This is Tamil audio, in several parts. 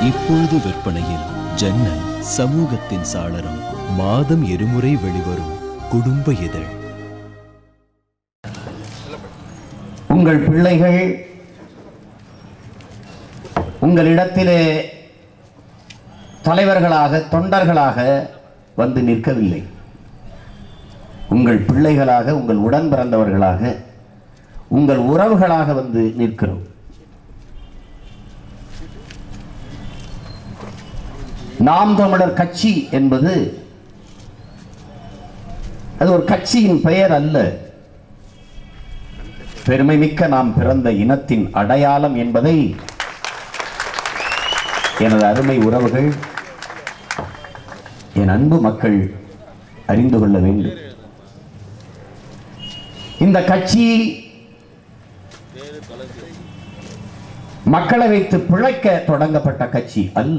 இப்பொழுது விற்பனையில் ஜன்னல் சமூகத்தின் சாளரம் மாதம் இருமுறை வெளிவரும் குடும்ப இதழ் உங்கள் பிள்ளைகள் உங்களிடத்திலே தலைவர்களாக தொண்டர்களாக வந்து நிற்கவில்லை உங்கள் பிள்ளைகளாக உங்கள் உடன் பிறந்தவர்களாக உங்கள் உறவுகளாக வந்து நிற்கிறோம் நாம் தமிழர் கட்சி என்பது அது ஒரு கட்சியின் பெயர் அல்ல பெருமைமிக்க நாம் பிறந்த இனத்தின் அடையாளம் என்பதை எனது அருமை உறவுகள் என் அன்பு மக்கள் அறிந்து கொள்ள வேண்டும் இந்த கட்சி மக்களை வைத்து பிழைக்க தொடங்கப்பட்ட கட்சி அல்ல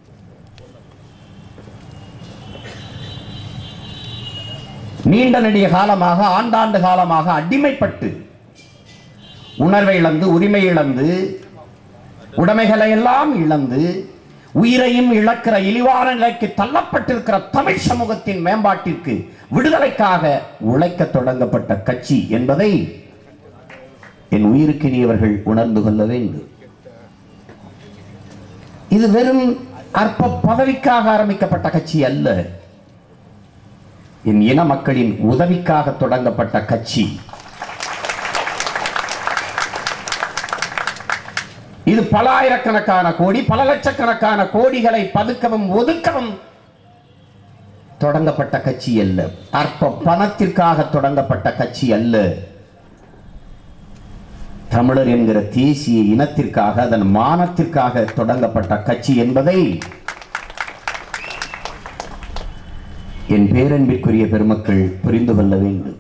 நீண்ட நெடிய காலமாக ஆண்டாண்டு காலமாக அடிமைப்பட்டு உணர்வை இழந்து உரிமை இழந்து உடைமைகளை எல்லாம் இழந்து உயிரையும் இழக்கிற இழிவான நிலைக்கு தள்ளப்பட்டிருக்கிற தமிழ் சமூகத்தின் மேம்பாட்டிற்கு விடுதலைக்காக உழைக்க தொடங்கப்பட்ட கட்சி என்பதை என் உயிருக்கினியவர்கள் உணர்ந்து கொள்ள வேண்டும் இது வெறும் அற்ப பதவிக்காக ஆரம்பிக்கப்பட்ட கட்சி அல்ல என் இன மக்களின் உதவிக்காக தொடங்கப்பட்ட கட்சி இது பல ஆயிரக்கணக்கான கோடி பல லட்சக்கணக்கான கோடிகளை பதுக்கவும் ஒதுக்கவும் தொடங்கப்பட்ட கட்சி அல்ல அற்ப பணத்திற்காக தொடங்கப்பட்ட கட்சி அல்ல தமிழர் என்கிற தேசிய இனத்திற்காக அதன் மானத்திற்காக தொடங்கப்பட்ட கட்சி என்பதை என் பேரன்பிற்குரிய பெருமக்கள் புரிந்து கொள்ள வேண்டும்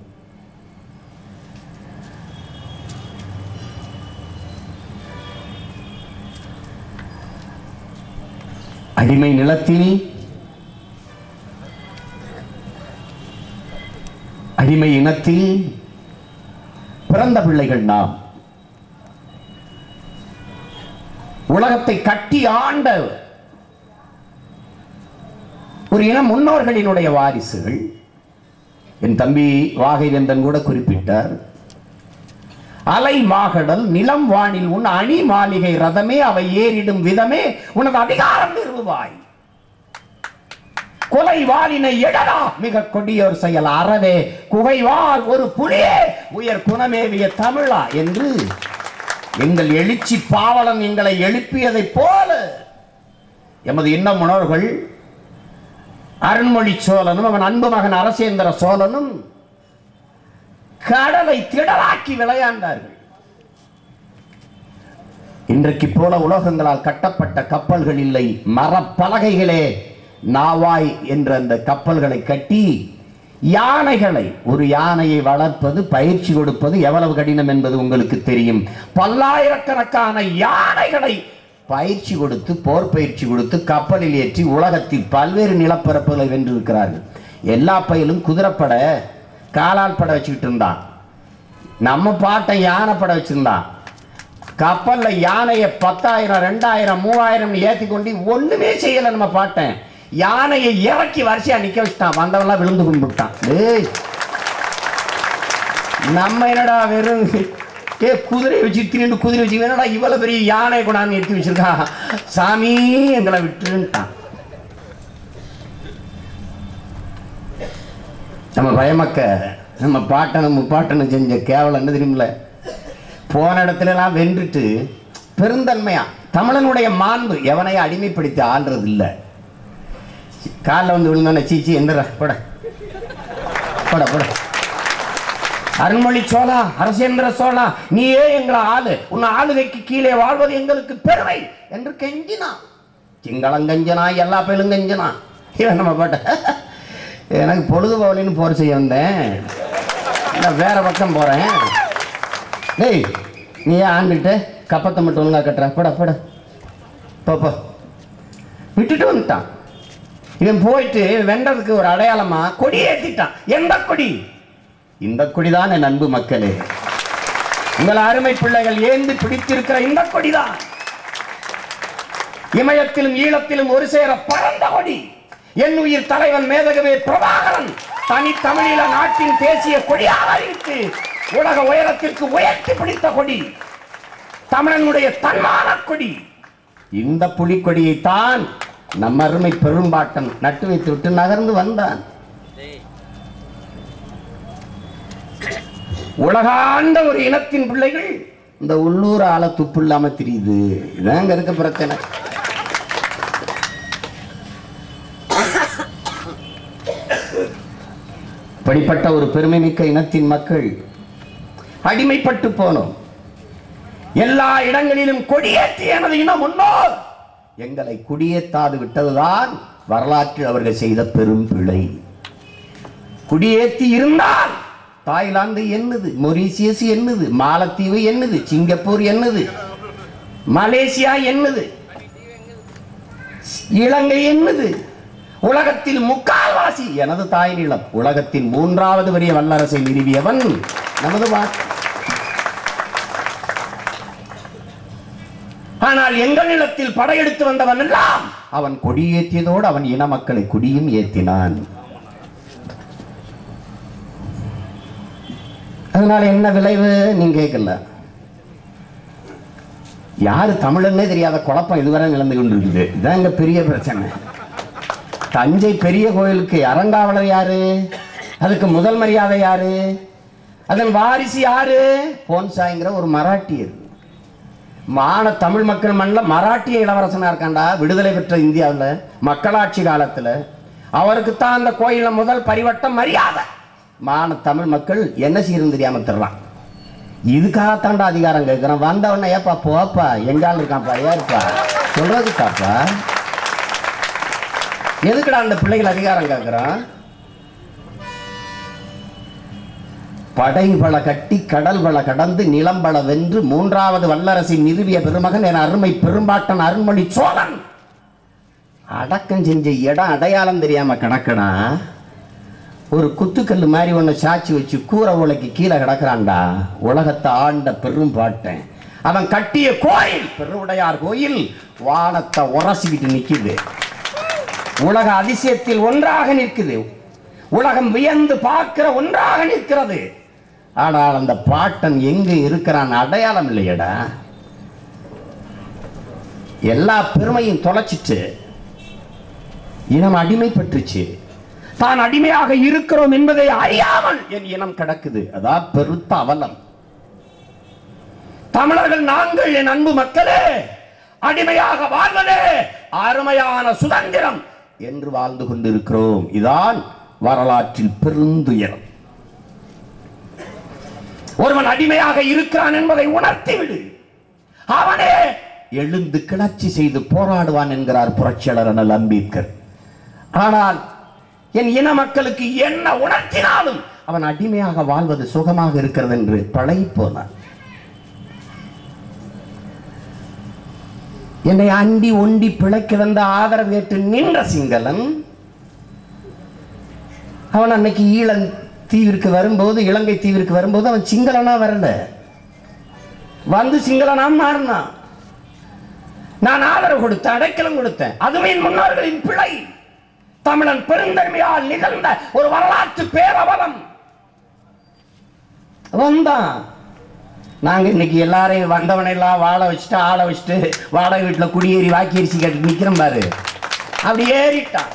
அடிமை நிலத்தில் அடிமை இனத்தில் பிறந்த பிள்ளைகள் நாம் உலகத்தை கட்டி ஆண்ட ஒரு இன முன்னோர்களினுடைய வாரிசுகள் என் தம்பி வாகைவேந்தன் கூட குறிப்பிட்டார் அலை மாகடல் நிலம் வானில் உன் அணி மாளிகை ரதமே அவை ஏறிடும் விதமே உனது அதிகாரம் நிறுவாய் கொலை வாலினை எழலா மிக கொடியோர் செயல் அறவே குகைவால் ஒரு புலியே உயர் குணமேவிய தமிழா என்று எங்கள் எழுச்சி பாவலன் எங்களை எழுப்பியதைப் போல எமது இன்ன முன்னோர்கள் அருண்மொழி சோழனும் அவன் அன்பு மகன் அரசேந்திர சோழனும் கடலை திடலாக்கி விளையாண்டார்கள் இன்றைக்கு போல உலோகங்களால் கட்டப்பட்ட கப்பல்கள் இல்லை மரப்பலகைகளே நாவாய் என்ற அந்த கப்பல்களை கட்டி யானைகளை ஒரு யானையை வளர்ப்பது பயிற்சி கொடுப்பது எவ்வளவு கடினம் என்பது உங்களுக்கு தெரியும் பல்லாயிரக்கணக்கான யானைகளை பயிற்சி கொடுத்து போர் பயிற்சி கொடுத்து கப்பலில் ஏற்றி உலகத்தில் பல்வேறு நிலப்பரப்புகளை வென்றிருக்கிறார்கள் எல்லா பயிலும் குதிரைப்பட காலால் பட வச்சுக்கிட்டு இருந்தான் நம்ம பாட்டை யானை பட வச்சிருந்தான் கப்பல்ல யானையை பத்தாயிரம் ரெண்டாயிரம் மூவாயிரம் ஏத்தி கொண்டு ஒண்ணுமே செய்யல நம்ம பாட்டேன் யானையை இறக்கி வரிசையா நிக்க வச்சுட்டான் வந்தவன்லாம் விழுந்து கும்பிட்டான் டேய் நம்ம என்னடா வெறும் ஏ குதிரை வச்சு தின்னு குதிரை வச்சு என்னடா இவ்வளவு பெரிய யானை கொண்டாந்து நிறுத்தி வச்சிருக்கா சாமி எங்களை விட்டுருன்ட்டான் நம்ம பயமக்க நம்ம பாட்டனும் முப்பாட்டனும் செஞ்ச கேவலம் என்ன தெரியுமில்ல போன இடத்துல எல்லாம் வென்றுட்டு பெருந்தன்மையா தமிழனுடைய மாண்பு எவனையும் அடிமைப்படுத்தி ஆள்றது இல்லை காலில் வந்து விழுந்தோன்னே சீச்சி எந்திர போட போட போட அருண்மொழி சோழா அரசேந்திர சோழா நீயே எங்களை ஆளு உன் ஆளுகைக்கு கீழே வாழ்வது எங்களுக்கு பெருமை என்று கெஞ்சினான் சிங்களம் கெஞ்சனா எல்லா பேரும் கெஞ்சனா இவன் நம்ம பாட்ட எனக்கு பொழுது போகலின்னு போர் செய்ய வந்தேன் நான் வேற பக்கம் போறேன் டேய் நீ ஏன் ஆண்டுட்டு கப்பத்தை மட்டும் ஒழுங்கா கட்டுற போட போட போ போ விட்டுட்டு வந்துட்டான் இவன் போயிட்டு வென்றதுக்கு ஒரு அடையாளமா கொடி ஏத்திட்டான் எந்த கொடி இந்த கொடிதான் என் அன்பு மக்களே உங்கள் அருமை பிள்ளைகள் ஏந்தி பிடித்திருக்கிற இந்த கொடிதான் இமயத்திலும் ஈழத்திலும் ஒரு சேர பறந்த கொடி என் உயிர் தலைவன் மேதகவே பிரபாகரன் தனி தமிழீழ நாட்டின் தேசிய கொடியாக அறிவித்து உலக உயரத்திற்கு உயர்த்தி பிடித்த கொடி தமிழனுடைய தன்மான கொடி இந்த புலிக்கொடியை தான் நம்ம அருமை பெரும்பாட்டன் நட்டு வைத்து விட்டு நகர்ந்து வந்தான் உலகாண்ட ஒரு இனத்தின் பிள்ளைகள் இந்த உள்ளூர் ஆள துப்பு இல்லாம தெரியுது இதான் இங்க இருக்க பிரச்சனை இப்படிப்பட்ட ஒரு பெருமைமிக்க இனத்தின் மக்கள் அடிமைப்பட்டு போனோம் எல்லா இடங்களிலும் கொடியேற்றி எனது இனம் முன்னோர் எங்களை குடியேற்றாது விட்டதுதான் வரலாற்றில் அவர்கள் செய்த பெரும் பிழை குடியேற்றி இருந்தால் தாய்லாந்து என்னது மொரீசியஸ் என்னது மாலத்தீவு என்னது சிங்கப்பூர் என்னது மலேசியா என்னது இலங்கை என்னது உலகத்தில் முக்கால்வாசி எனது தாய் நிலம் உலகத்தின் மூன்றாவது பெரிய வல்லரசை நிறுவியவன் நமது வா- ஆனால் எங்கள் நிலத்தில் படையெடுத்து வந்தவன் எல்லாம் அவன் கொடியேற்றியதோடு அவன் இன மக்களை குடியும் ஏற்றினான் அதனால என்ன விளைவு நீங்க கேட்கல யாரு தமிழன்னே தெரியாத குழப்பம் இதுவரை நிலந்து கொண்டிருக்குது இதான் இங்க பெரிய பிரச்சனை தஞ்சை பெரிய கோயிலுக்கு அறங்காவலர் யாரு அதுக்கு முதல் மரியாதை யாரு அதன் வாரிசு யாரு போன்சாய்ங்கிற ஒரு மராட்டியர் மான தமிழ் மக்கள் மண்ணில் மராட்டிய இளவரசனா இருக்காண்டா விடுதலை பெற்ற இந்தியாவில் மக்களாட்சி காலத்தில் அவருக்கு தான் அந்த கோயில்ல முதல் பரிவட்டம் மரியாதை மான தமிழ் மக்கள் என்ன செய்யறது தெரியாம தர்றான் இதுக்காகத்தாண்டா அதிகாரம் கேட்கிறேன் வந்தவன ஏப்பா போப்பா எங்கால் இருக்கான்ப்பா ஏறுப்பா சொல்றதுக்காப்பா எதுக்குடா அந்த பிள்ளைகள் அதிகாரம் கேட்கிறான் படை பல கட்டி கடல் பல கடந்து நிலம் பல வென்று மூன்றாவது வல்லரசின் நிறுவிய பெருமகன் என அருமை பெரும்பாட்டன் அருண்மொழி சோழன் அடக்கம் செஞ்ச இடம் அடையாளம் தெரியாம கிடக்கடா ஒரு குத்துக்கல் மாதிரி ஒன்று சாட்சி வச்சு கூரை உலைக்கு கீழே கிடக்குறான்டா உலகத்தை ஆண்ட பெரும் பாட்டன் அவன் கட்டிய கோயில் பெருவுடையார் கோயில் வானத்தை உரசிக்கிட்டு நிக்குது உலக அதிசயத்தில் ஒன்றாக நிற்குது உலகம் வியந்து பார்க்கிற ஒன்றாக நிற்கிறது ஆனால் அந்த பாட்டன் எங்க இருக்கிறான் அடையாளம் இல்லையடா எல்லா பெருமையும் தொலைச்சிட்டு இனம் அடிமைப்பட்டுச்சு தான் அடிமையாக இருக்கிறோம் என்பதை அறியாமல் என் இனம் கிடக்குது அதான் பெருத்த அவலம் தமிழர்கள் நாங்கள் என் அன்பு மக்களே அடிமையாக வாழ்வதே அருமையான சுதந்திரம் என்று வாழ்ந்து கொண்டிருக்கிறோம் இதான் வரலாற்றில் பெருந்துயரம் ஒருவன் அடிமையாக இருக்கிறான் என்பதை உணர்த்திவிடு அவனே எழுந்து கிளர்ச்சி செய்து போராடுவான் என்கிறார் புரட்சியாளர் அண்ணல் அம்பேத்கர் ஆனால் என் இன மக்களுக்கு என்ன உணர்த்தினாலும் அவன் அடிமையாக வாழ்வது சுகமாக இருக்கிறது என்று பழகி போனான் என்னை அண்டி ஒண்டி பிழைக்க வந்த ஆதரவு ஏற்று நின்ற சிங்களன் அவன் அன்னைக்கு ஈழன் தீவிற்கு வரும்போது இலங்கை தீவிற்கு வரும்போது அவன் சிங்களனா வரல வந்து சிங்களனா மாறினான் நான் ஆதரவு கொடுத்தேன் அடைக்கலம் கொடுத்தேன் அதுவும் என் முன்னோர்களின் பிழை தமிழன் பெருந்தன்மையால் நிகழ்ந்த ஒரு வரலாற்று பேரவலம் வந்தான் நாங்க இன்னைக்கு எல்லாரையும் வந்தவனை எல்லாம் வாழ வச்சுட்டு ஆள வச்சுட்டு வாடகை வீட்டில் குடியேறி வாக்கி அரிசி கட்டி நிக்கிறோம் பாரு அப்படி ஏறிட்டான்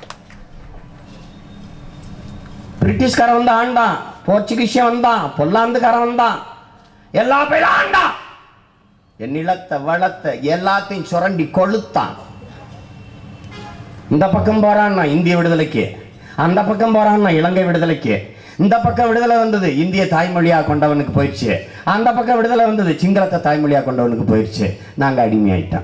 பிரிட்டிஷ்காரன் வந்து ஆண்டான் போர்ச்சுகீசியன் வந்தான் பொல்லாந்துக்காரன் வந்தான் எல்லா பேரும் ஆண்டான் என் நிலத்தை வளத்தை எல்லாத்தையும் சுரண்டி கொளுத்தான் இந்த பக்கம் போறான்னா இந்திய விடுதலைக்கு அந்த பக்கம் போறான்னா இலங்கை விடுதலைக்கு இந்த பக்கம் விடுதலை வந்தது இந்திய தாய்மொழியா கொண்டவனுக்கு போயிடுச்சு அந்த பக்கம் விடுதலை வந்தது சிங்களத்தை தாய்மொழியா கொண்டவனுக்கு போயிடுச்சு நாங்க அடிமையாயிட்டோம்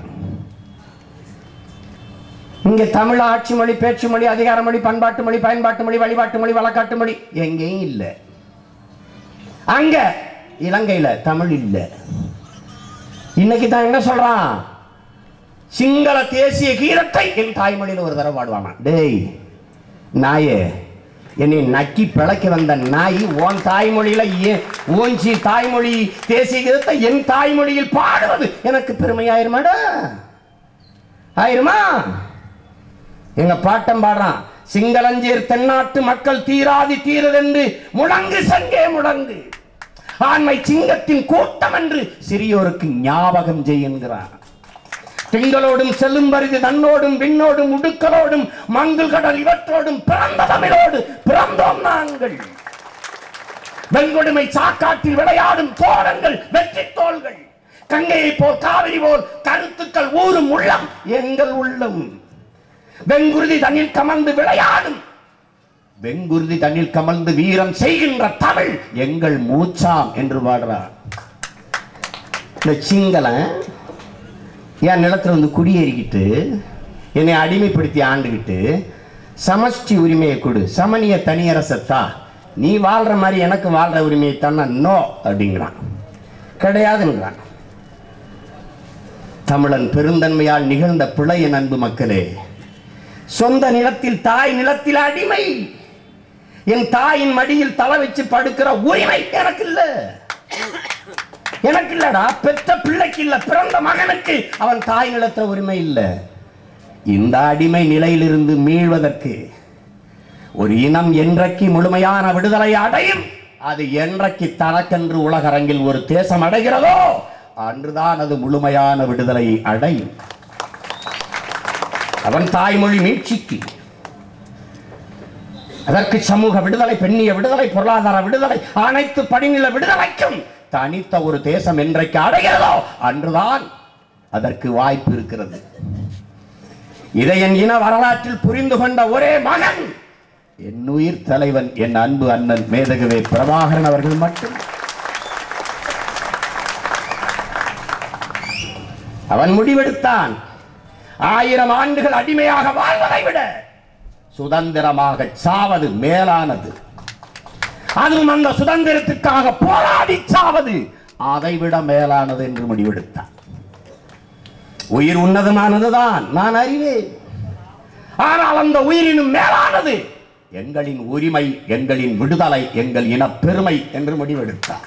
இங்க தமிழ் ஆட்சி மொழி பேச்சு மொழி அதிகார மொழி பண்பாட்டு மொழி பயன்பாட்டு மொழி வழிபாட்டு மொழி வழக்காட்டு மொழி எங்கேயும் இல்லை அங்க இலங்கையில தமிழ் இல்லை இன்னைக்கு தான் என்ன சொல்றான் சிங்கள தேசிய கீதத்தை என் தாய்மொழியில் ஒரு தடவை பாடுவானா டேய் நாயே என்னை நக்கி பிழைக்க வந்த நாய் உன் தாய்மொழியில ஏன் ஓஞ்சி தாய்மொழி தேசிய கீதத்தை என் தாய்மொழியில் பாடுவது எனக்கு பெருமையாயிருமாடா ஆயிருமா எங்க பாட்டம் பாடுறான் சிங்களஞ்சேர் தென்னாட்டு மக்கள் தீராதி தீரதென்று முழங்கு சங்கே முழங்கு ஆண்மை சிங்கத்தின் கூட்டம் என்று சிறியோருக்கு ஞாபகம் செய்யுங்கிறான் திங்களோடும் செல்லும் பரிது தன்னோடும் விண்ணோடும் உடுக்களோடும் மங்கள் கடல் இவற்றோடும் பிறந்த தமிழோடு பிறந்தோம் நாங்கள் வெண்கொடுமை சாக்காட்டில் விளையாடும் தோரங்கள் வெற்றி தோள்கள் கங்கையை போல் காவிரி போல் கருத்துக்கள் ஊரும் உள்ளம் எங்கள் உள்ளம் வெங்குருதி தண்ணில் கமர்ந்து விளையாடும் வெங்குருதி தண்ணில் கமர்ந்து வீரம் செய்கின்ற தமிழ் எங்கள் மூச்சாம் என்று பாடுறார் இந்த சிங்களன் என் நிலத்துல வந்து குடியேறிக்கிட்டு என்னை அடிமைப்படுத்தி ஆண்டுகிட்டு சமஷ்டி உரிமையை கொடு சமனிய தனியரசத்தா நீ வாழ்ற மாதிரி எனக்கு வாழ்ற உரிமையை தானே நோ அப்படிங்கிறான் கிடையாதுங்கிறான் தமிழன் பெருந்தன்மையால் நிகழ்ந்த பிழை என் அன்பு மக்களே சொந்த நிலத்தில் தாய் நிலத்தில் அடிமை என் தாயின் மடியில் தலை வச்சு படுக்கிற உரிமை எனக்கு இல்ல எனக்கு இல்லடா பெற்ற பிள்ளைக்கு இல்ல பிறந்த மகனுக்கு அவன் தாய் நிலத்த உரிமை இல்ல இந்த அடிமை நிலையிலிருந்து மீள்வதற்கு ஒரு இனம் என்றைக்கு முழுமையான விடுதலை அடையும் அது என்றைக்கு தனக்கென்று உலகரங்கில் ஒரு தேசம் அடைகிறதோ அன்றுதான் அது முழுமையான விடுதலை அடையும் அவன் தாய்மொழி மீட்சிக்கு அதற்கு சமூக விடுதலை பெண்ணிய விடுதலை பொருளாதார விடுதலை அனைத்து படிநில விடுதலைக்கும் தனித்த ஒரு தேசம் என்றைக்கு அடைகிறதோ அன்றுதான் அதற்கு வாய்ப்பு இருக்கிறது இதை என் இன வரலாற்றில் புரிந்து கொண்ட ஒரே மகன் என் உயிர் தலைவன் என் அன்பு அண்ணன் மேதகவே பிரபாகரன் அவர்கள் மட்டும் அவன் முடிவெடுத்தான் ஆயிரம் ஆண்டுகள் அடிமையாக வாழ்வதை விட சுதந்திரமாக சாவது மேலானது அதுவும் அந்த சுதந்திரத்துக்காக போராடி சாவது அதைவிட மேலானது என்று முடிவெடுத்தான் உயிர் உன்னதமானதுதான் நான் அறிவேன் ஆனால் அந்த உயிரினும் மேலானது எங்களின் உரிமை எங்களின் விடுதலை எங்கள் இன பெருமை என்று முடிவெடுத்தார்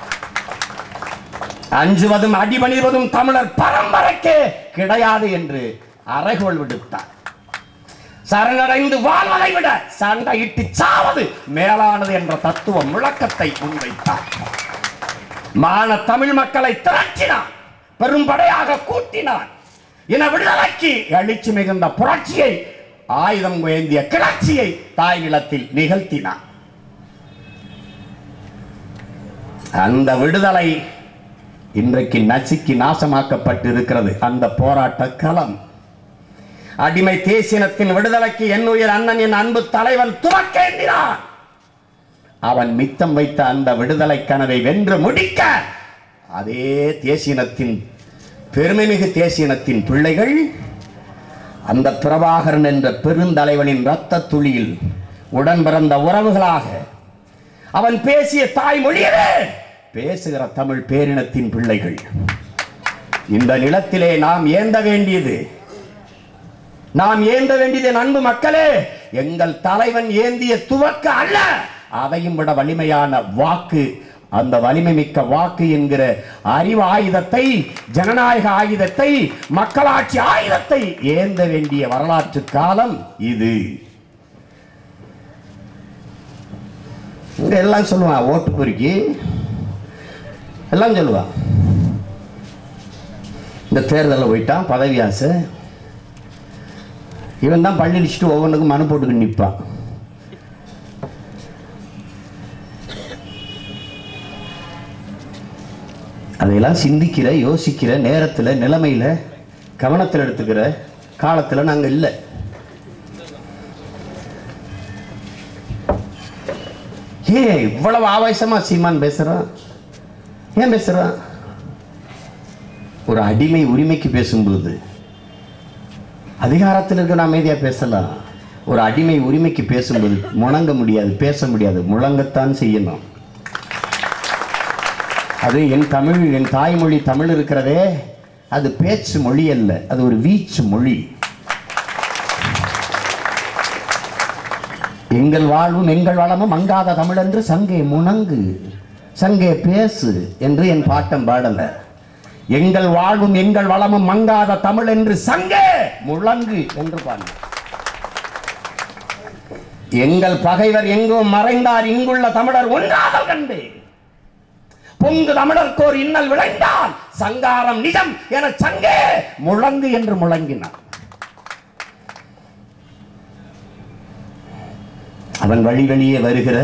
அஞ்சுவதும் அடிபணிவதும் தமிழர் பரம்பரைக்கே கிடையாது என்று அறைகோள் விடுத்தார் சரணடைந்து வாழ்வதை விட சண்டையிட்டு சாவது மேலானது என்ற தத்துவ முழக்கத்தை முன்வைத்தார் மான தமிழ் மக்களை திரட்டினார் பெரும்படையாக கூட்டினார் இன விடுதலைக்கு எழுச்சி மிகுந்த புரட்சியை ஆயுதம் ஏந்திய கிளர்ச்சியை தாய் நிலத்தில் நிகழ்த்தினார் அந்த விடுதலை இன்றைக்கு நசுக்கி நாசமாக்கப்பட்டு இருக்கிறது அந்த போராட்ட களம் அடிமை தேசினத்தின் விடுதலைக்கு என் உயிர் அண்ணன் என் அன்பு தலைவன் துவக்கேந்தினான் அவன் மித்தம் வைத்த அந்த விடுதலை கனவை வென்று முடிக்க அதே தேசினத்தின் பெருமைமிகு தேசினத்தின் பிள்ளைகள் அந்த பிரபாகரன் என்ற பெருந்தலைவனின் இரத்த துளியில் உடன் பிறந்த உறவுகளாக அவன் பேசிய தாய்மொழியிலே பேசுகிற தமிழ் பேரினத்தின் பிள்ளைகள் இந்த நிலத்திலே நாம் ஏந்த வேண்டியது நாம் ஏந்த வேண்டியது என் அன்பு மக்களே எங்கள் தலைவன் ஏந்திய துவக்க அல்ல அதையும் விட வலிமையான வாக்கு அந்த வலிமை மிக்க வாக்கு என்கிற அறிவு ஆயுதத்தை ஜனநாயக ஆயுதத்தை மக்களாட்சி ஆயுதத்தை ஏந்த வேண்டிய வரலாற்று காலம் இது இங்க எல்லாம் சொல்லுவான் ஓட்டு பொறுக்கி எல்லாம் சொல்லுவான் இந்த தேர்தலில் போயிட்டான் பதவி ஆசை இவன் தான் பள்ளி அடிச்சுட்டு ஒவ்வொன்றுக்கும் மனு போட்டுக்கிட்டு நிற்பான் அதையெல்லாம் சிந்திக்கிற யோசிக்கிற நேரத்தில் நிலைமையில் கவனத்தில் எடுத்துக்கிற காலத்தில் நாங்கள் இல்லை ஏன் இவ்வளவு ஆவேசமா சீமான் பேசுறான் ஏன் பேசுறான் ஒரு அடிமை உரிமைக்கு பேசும்போது அதிகாரத்தில் இருக்க அமைதியா பேசலாம் ஒரு அடிமை உரிமைக்கு பேசும்போது முழங்க முடியாது பேச முடியாது முழங்கத்தான் செய்யணும் அது என் தமிழ் என் தாய்மொழி தமிழ் இருக்கிறதே அது பேச்சு மொழி அல்ல அது ஒரு வீச்சு மொழி எங்கள் வாழ்வும் எங்கள் வளமும் மங்காத தமிழ் என்று சங்கே முணங்கு சங்கே பேசு என்று என் பாட்டம் பாடல எங்கள் வாழ்வும் எங்கள் வளமும் மங்காத தமிழ் என்று சங்கே முழங்கு என்று பாடினார் எங்கள் பகைவர் எங்கும் மறைந்தார் இங்குள்ள தமிழர் ஒன்றாதல் கண்டு பொங்கு தமிழர்க்கோர் இன்னல் விளைந்தால் சங்காரம் நிஜம் என சங்கே முழங்கு என்று முழங்கினார் அவன் வழி வெளியே வருகிற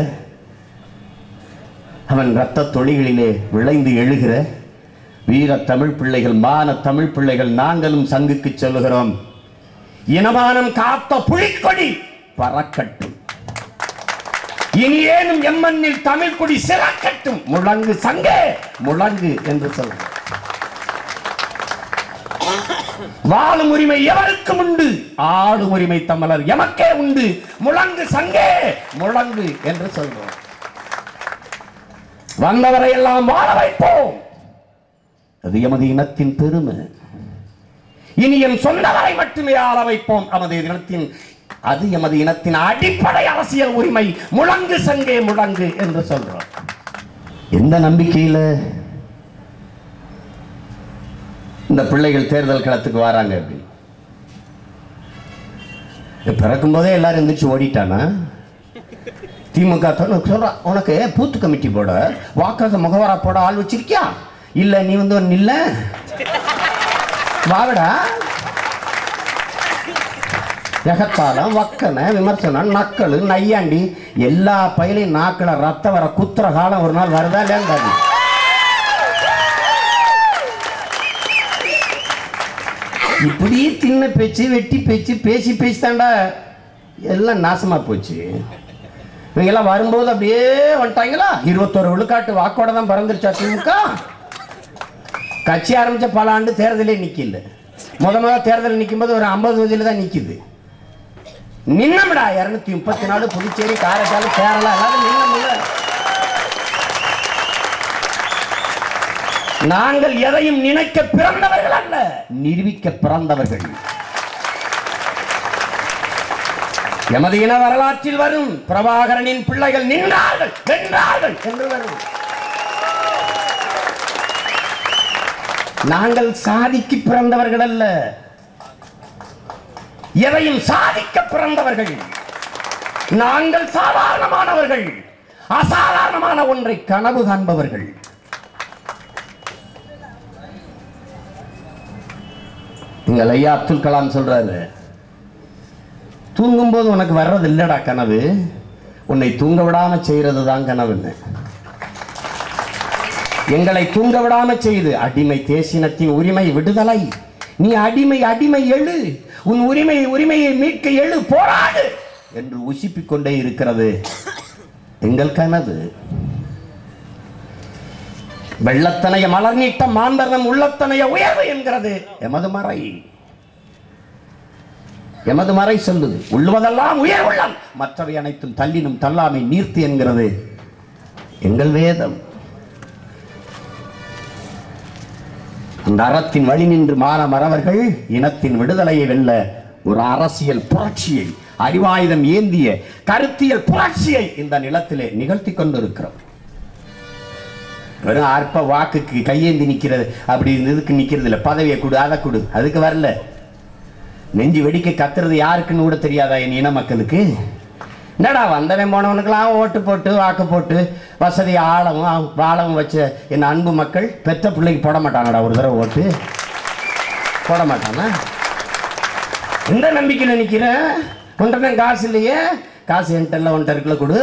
அவன் இரத்த தொழிகளிலே விளைந்து எழுகிற வீர தமிழ் பிள்ளைகள் மான தமிழ் பிள்ளைகள் நாங்களும் சங்குக்கு சொல்லுகிறோம் இனமானம் காத்த புலிக்கொடி பறக்கட்டும் இனி ஏனும் எம்மண்ணில் தமிழ் குடி சிறக்கட்டும் முழங்கு சங்கே முழங்கு என்று சொல்கிறோம் வாழும் உரிமை எவருக்கும் உண்டு ஆளும் உரிமை தமிழர் எமக்கே உண்டு முழங்கு சங்கே முழங்கு என்று சொல்றோம் வந்தவரை எல்லாம் வாழ வைப்போம் அது எமது இனத்தின் பெருமை இனி என் சொந்தவரை மட்டுமே ஆள வைப்போம் நமது இனத்தின் அது எமது இனத்தின் அடிப்படை அரசியல் உரிமை முழங்கு சங்கே முழங்கு என்று சொல்றோம் எந்த நம்பிக்கையில இந்த பிள்ளைகள் தேர்தல் களத்துக்கு வராங்க அப்படின்னு பிறக்கும் போதே எல்லாரும் எந்திரிச்சு ஓடிட்டானா திமுக தொண்ணூறு சொல்றான் உனக்கு பூத்து கமிட்டி போட வாக்காக முகவரா போட ஆள் வச்சிருக்கியா இல்ல நீ வந்து ஒன்னு இல்ல வாடா எகத்தாலம் வக்கனை விமர்சனம் நக்கல் நையாண்டி எல்லா பயிலையும் நாக்கில் ரத்தம் வர குத்துற காலம் ஒரு நாள் வருதா இல்லையா இப்படி தின்ன பேச்சு வெட்டி பேச்சு பேசி பேசி தாண்டா எல்லாம் நாசமா போச்சு இவங்கெல்லாம் வரும்போது அப்படியே வந்துட்டாங்களா இருபத்தோரு விழுக்காட்டு வாக்கோட தான் பிறந்துருச்சா திமுக கட்சி ஆரம்பிச்ச பல ஆண்டு தேர்தலே நிக்கல முத முத தேர்தல் நிற்கும் போது ஒரு ஐம்பது தொகுதியில தான் நிக்குது நின்னமிடா இருநூத்தி முப்பத்தி நாலு புதுச்சேரி காரைக்கால் கேரளா எல்லாரும் நின்னமில்ல நாங்கள் எதையும் நினைக்க பிறந்தவர்கள் அல்ல நிரூபிக்க பிறந்தவர்கள் எமது இன வரலாற்றில் வரும் பிரபாகரனின் பிள்ளைகள் நின்றார்கள் வென்றார்கள் என்று வரும் நாங்கள் சாதிக்கு பிறந்தவர்கள் அல்ல எதையும் சாதிக்க பிறந்தவர்கள் நாங்கள் சாதாரணமானவர்கள் அசாதாரணமான ஒன்றை கனவு காண்பவர்கள் எங்கள் ஐயா அப்துல் கலாம் சொல்றாரு தூங்கும்போது உனக்கு வர்றது இல்லடா கனவு உன்னை தூங்க விடாம செய்யறது தான் கனவுன்னு எங்களை தூங்க விடாம செய்து அடிமை தேசினத்தின் உரிமை விடுதலை நீ அடிமை அடிமை எழு உன் உரிமை உரிமையை மீட்க எழு போராடு என்று உசிப்பிக் கொண்டே இருக்கிறது எங்கள் கனவு வெள்ளத்தனைய மலர் நீட்ட மாந்தர்தம் உள்ளத்தனைய உயர்வு என்கிறது எமது மறை எமது மறை சொல்லுது உள்ளுவதெல்லாம் உயர் உள்ளம் மற்றவை அனைத்தும் தள்ளினும் தள்ளாமை நீர்த்து என்கிறது எங்கள் வேதம் அந்த அறத்தின் வழி நின்று மாற மறவர்கள் இனத்தின் விடுதலையை வெல்ல ஒரு அரசியல் புரட்சியை அறிவாயுதம் ஏந்திய கருத்தியல் புரட்சியை இந்த நிலத்திலே நிகழ்த்தி கொண்டிருக்கிறோம் வெறும் அற்ப வாக்குக்கு கையேந்தி நிக்கிறது அப்படி இந்த இதுக்கு நிக்கிறது இல்ல பதவியை கொடு அதை கொடு அதுக்கு வரல நெஞ்சு வெடிக்க கத்துறது யாருக்குன்னு கூட தெரியாதா என் இன மக்களுக்கு என்னடா வந்தவன் போனவனுக்கெல்லாம் ஓட்டு போட்டு வாக்கு போட்டு வசதி ஆழவும் வாழவும் வச்ச என் அன்பு மக்கள் பெற்ற பிள்ளைக்கு போட மாட்டானடா ஒரு தடவை ஓட்டு போட மாட்டானா எந்த நம்பிக்கையில் நிற்கிற ஒன்றரை காசு இல்லையே காசு என்கிட்ட இல்லை ஒன்றரை இருக்குல்ல கொடு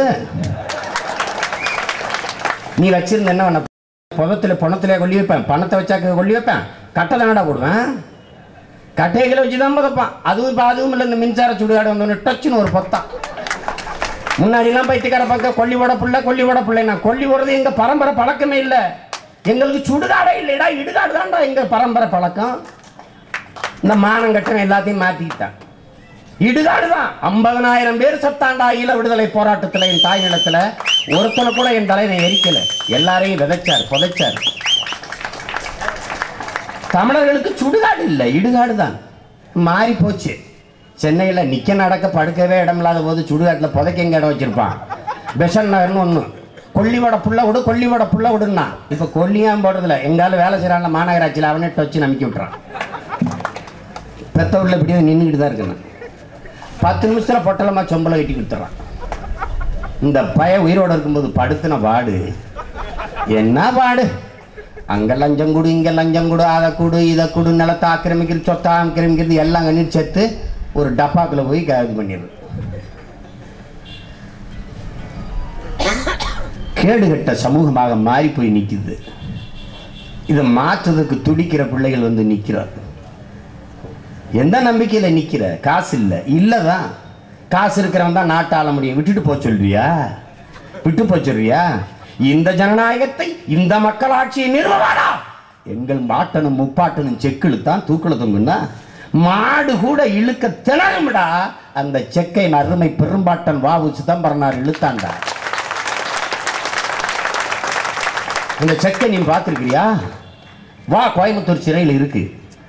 நீ வச்சிருந்த என்ன பண்ண புதத்துல பணத்துல கொல்லி வைப்பேன் பணத்தை வச்சா கொல்லி வைப்பேன் கட்டை தானடா போடுவேன் கட்டைகளை வச்சு தான் புதைப்பான் அதுவும் இப்போ அதுவும் இல்லை இந்த மின்சார சுடுகாடு வந்தோடனே டச்சுன்னு ஒரு பொத்தான் முன்னாடிலாம் பைத்தியக்கார பக்கம் கொல்லி ஓட புள்ள கொல்லி ஓட பிள்ளை நான் கொல்லி ஓடுறது எங்க பரம்பரை பழக்கமே இல்லை எங்களுக்கு சுடுகாடே இல்லைடா இடுகாடு தான்டா எங்க பரம்பரை பழக்கம் இந்த மானம் கட்டம் எல்லாத்தையும் மாத்திக்கிட்டான் இடுகாடு தான் ஐம்பதனாயிரம் பேர் சத்தாண்டா ஈழ விடுதலை போராட்டத்துல என் தாய் நிலத்துல ஒருத்தனை கூட என் தலைவனை எரிக்கல எல்லாரையும் விதைச்சார் புதைச்சார் தமிழர்களுக்கு சுடுகாடு இல்லை இடுகாடு தான் மாறி போச்சு சென்னையில் நிக்க நடக்க படுக்கவே இடம் இல்லாத போது சுடுகாட்டில் புதைக்க எங்க இடம் வச்சிருப்பான் பெசன் நகர்னு ஒன்று கொல்லிவட புள்ள விடு கொல்லிவட புள்ள விடுன்னா இப்ப கொல்லியாம் போடுறதில்ல எங்காலும் வேலை செய்யறாங்க மாநகராட்சியில் அவனே வச்சு நம்பிக்கை விட்டுறான் பெத்த உள்ள இப்படியே நின்றுக்கிட்டு தான் இருக்கணும் பத்து நிமிஷத்துல பொட்டலமா சொம்பளை கட்டி கொடுத்துறான் இந்த பய உயிரோட இருக்கும்போது படுத்தின பாடு என்ன பாடு அங்க லஞ்சம் கொடு இங்க லஞ்சம் கொடு அதை கொடு இதை கொடு நிலத்தை ஆக்கிரமிக்கிறது சொத்தை ஆக்கிரமிக்கிறது எல்லாம் கண்ணீர் சேர்த்து ஒரு டப்பாக்குள்ள போய் க- இது பண்ணிடுது கேடுகட்ட சமூகமாக மாறி போய் நிக்குது இதை மாற்றுறதுக்கு துடிக்கிற பிள்ளைகள் வந்து நிக்கிறார் எந்த நம்பிக்கையில நிக்கிற காசு இல்ல இல்லதான் காசு இருக்கிறவன் தான் நாட்டை ஆள முடியும் விட்டுட்டு போக சொல்றியா விட்டு போக சொல்றியா இந்த ஜனநாயகத்தை இந்த மக்களாட்சியை நிறுவவாடா எங்கள் மாட்டனும் முப்பாட்டனும் செக்கில் தான் தூக்குல தொங்குன்னா மாடு கூட இழுக்க திணறும்டா அந்த செக்கை அருமை பெரும்பாட்டன் வாவு சிதம்பரனார் இழுத்தாண்டா இந்த செக்கை நீ பார்த்துருக்கிறியா வா கோயம்புத்தூர் சிறையில் இருக்கு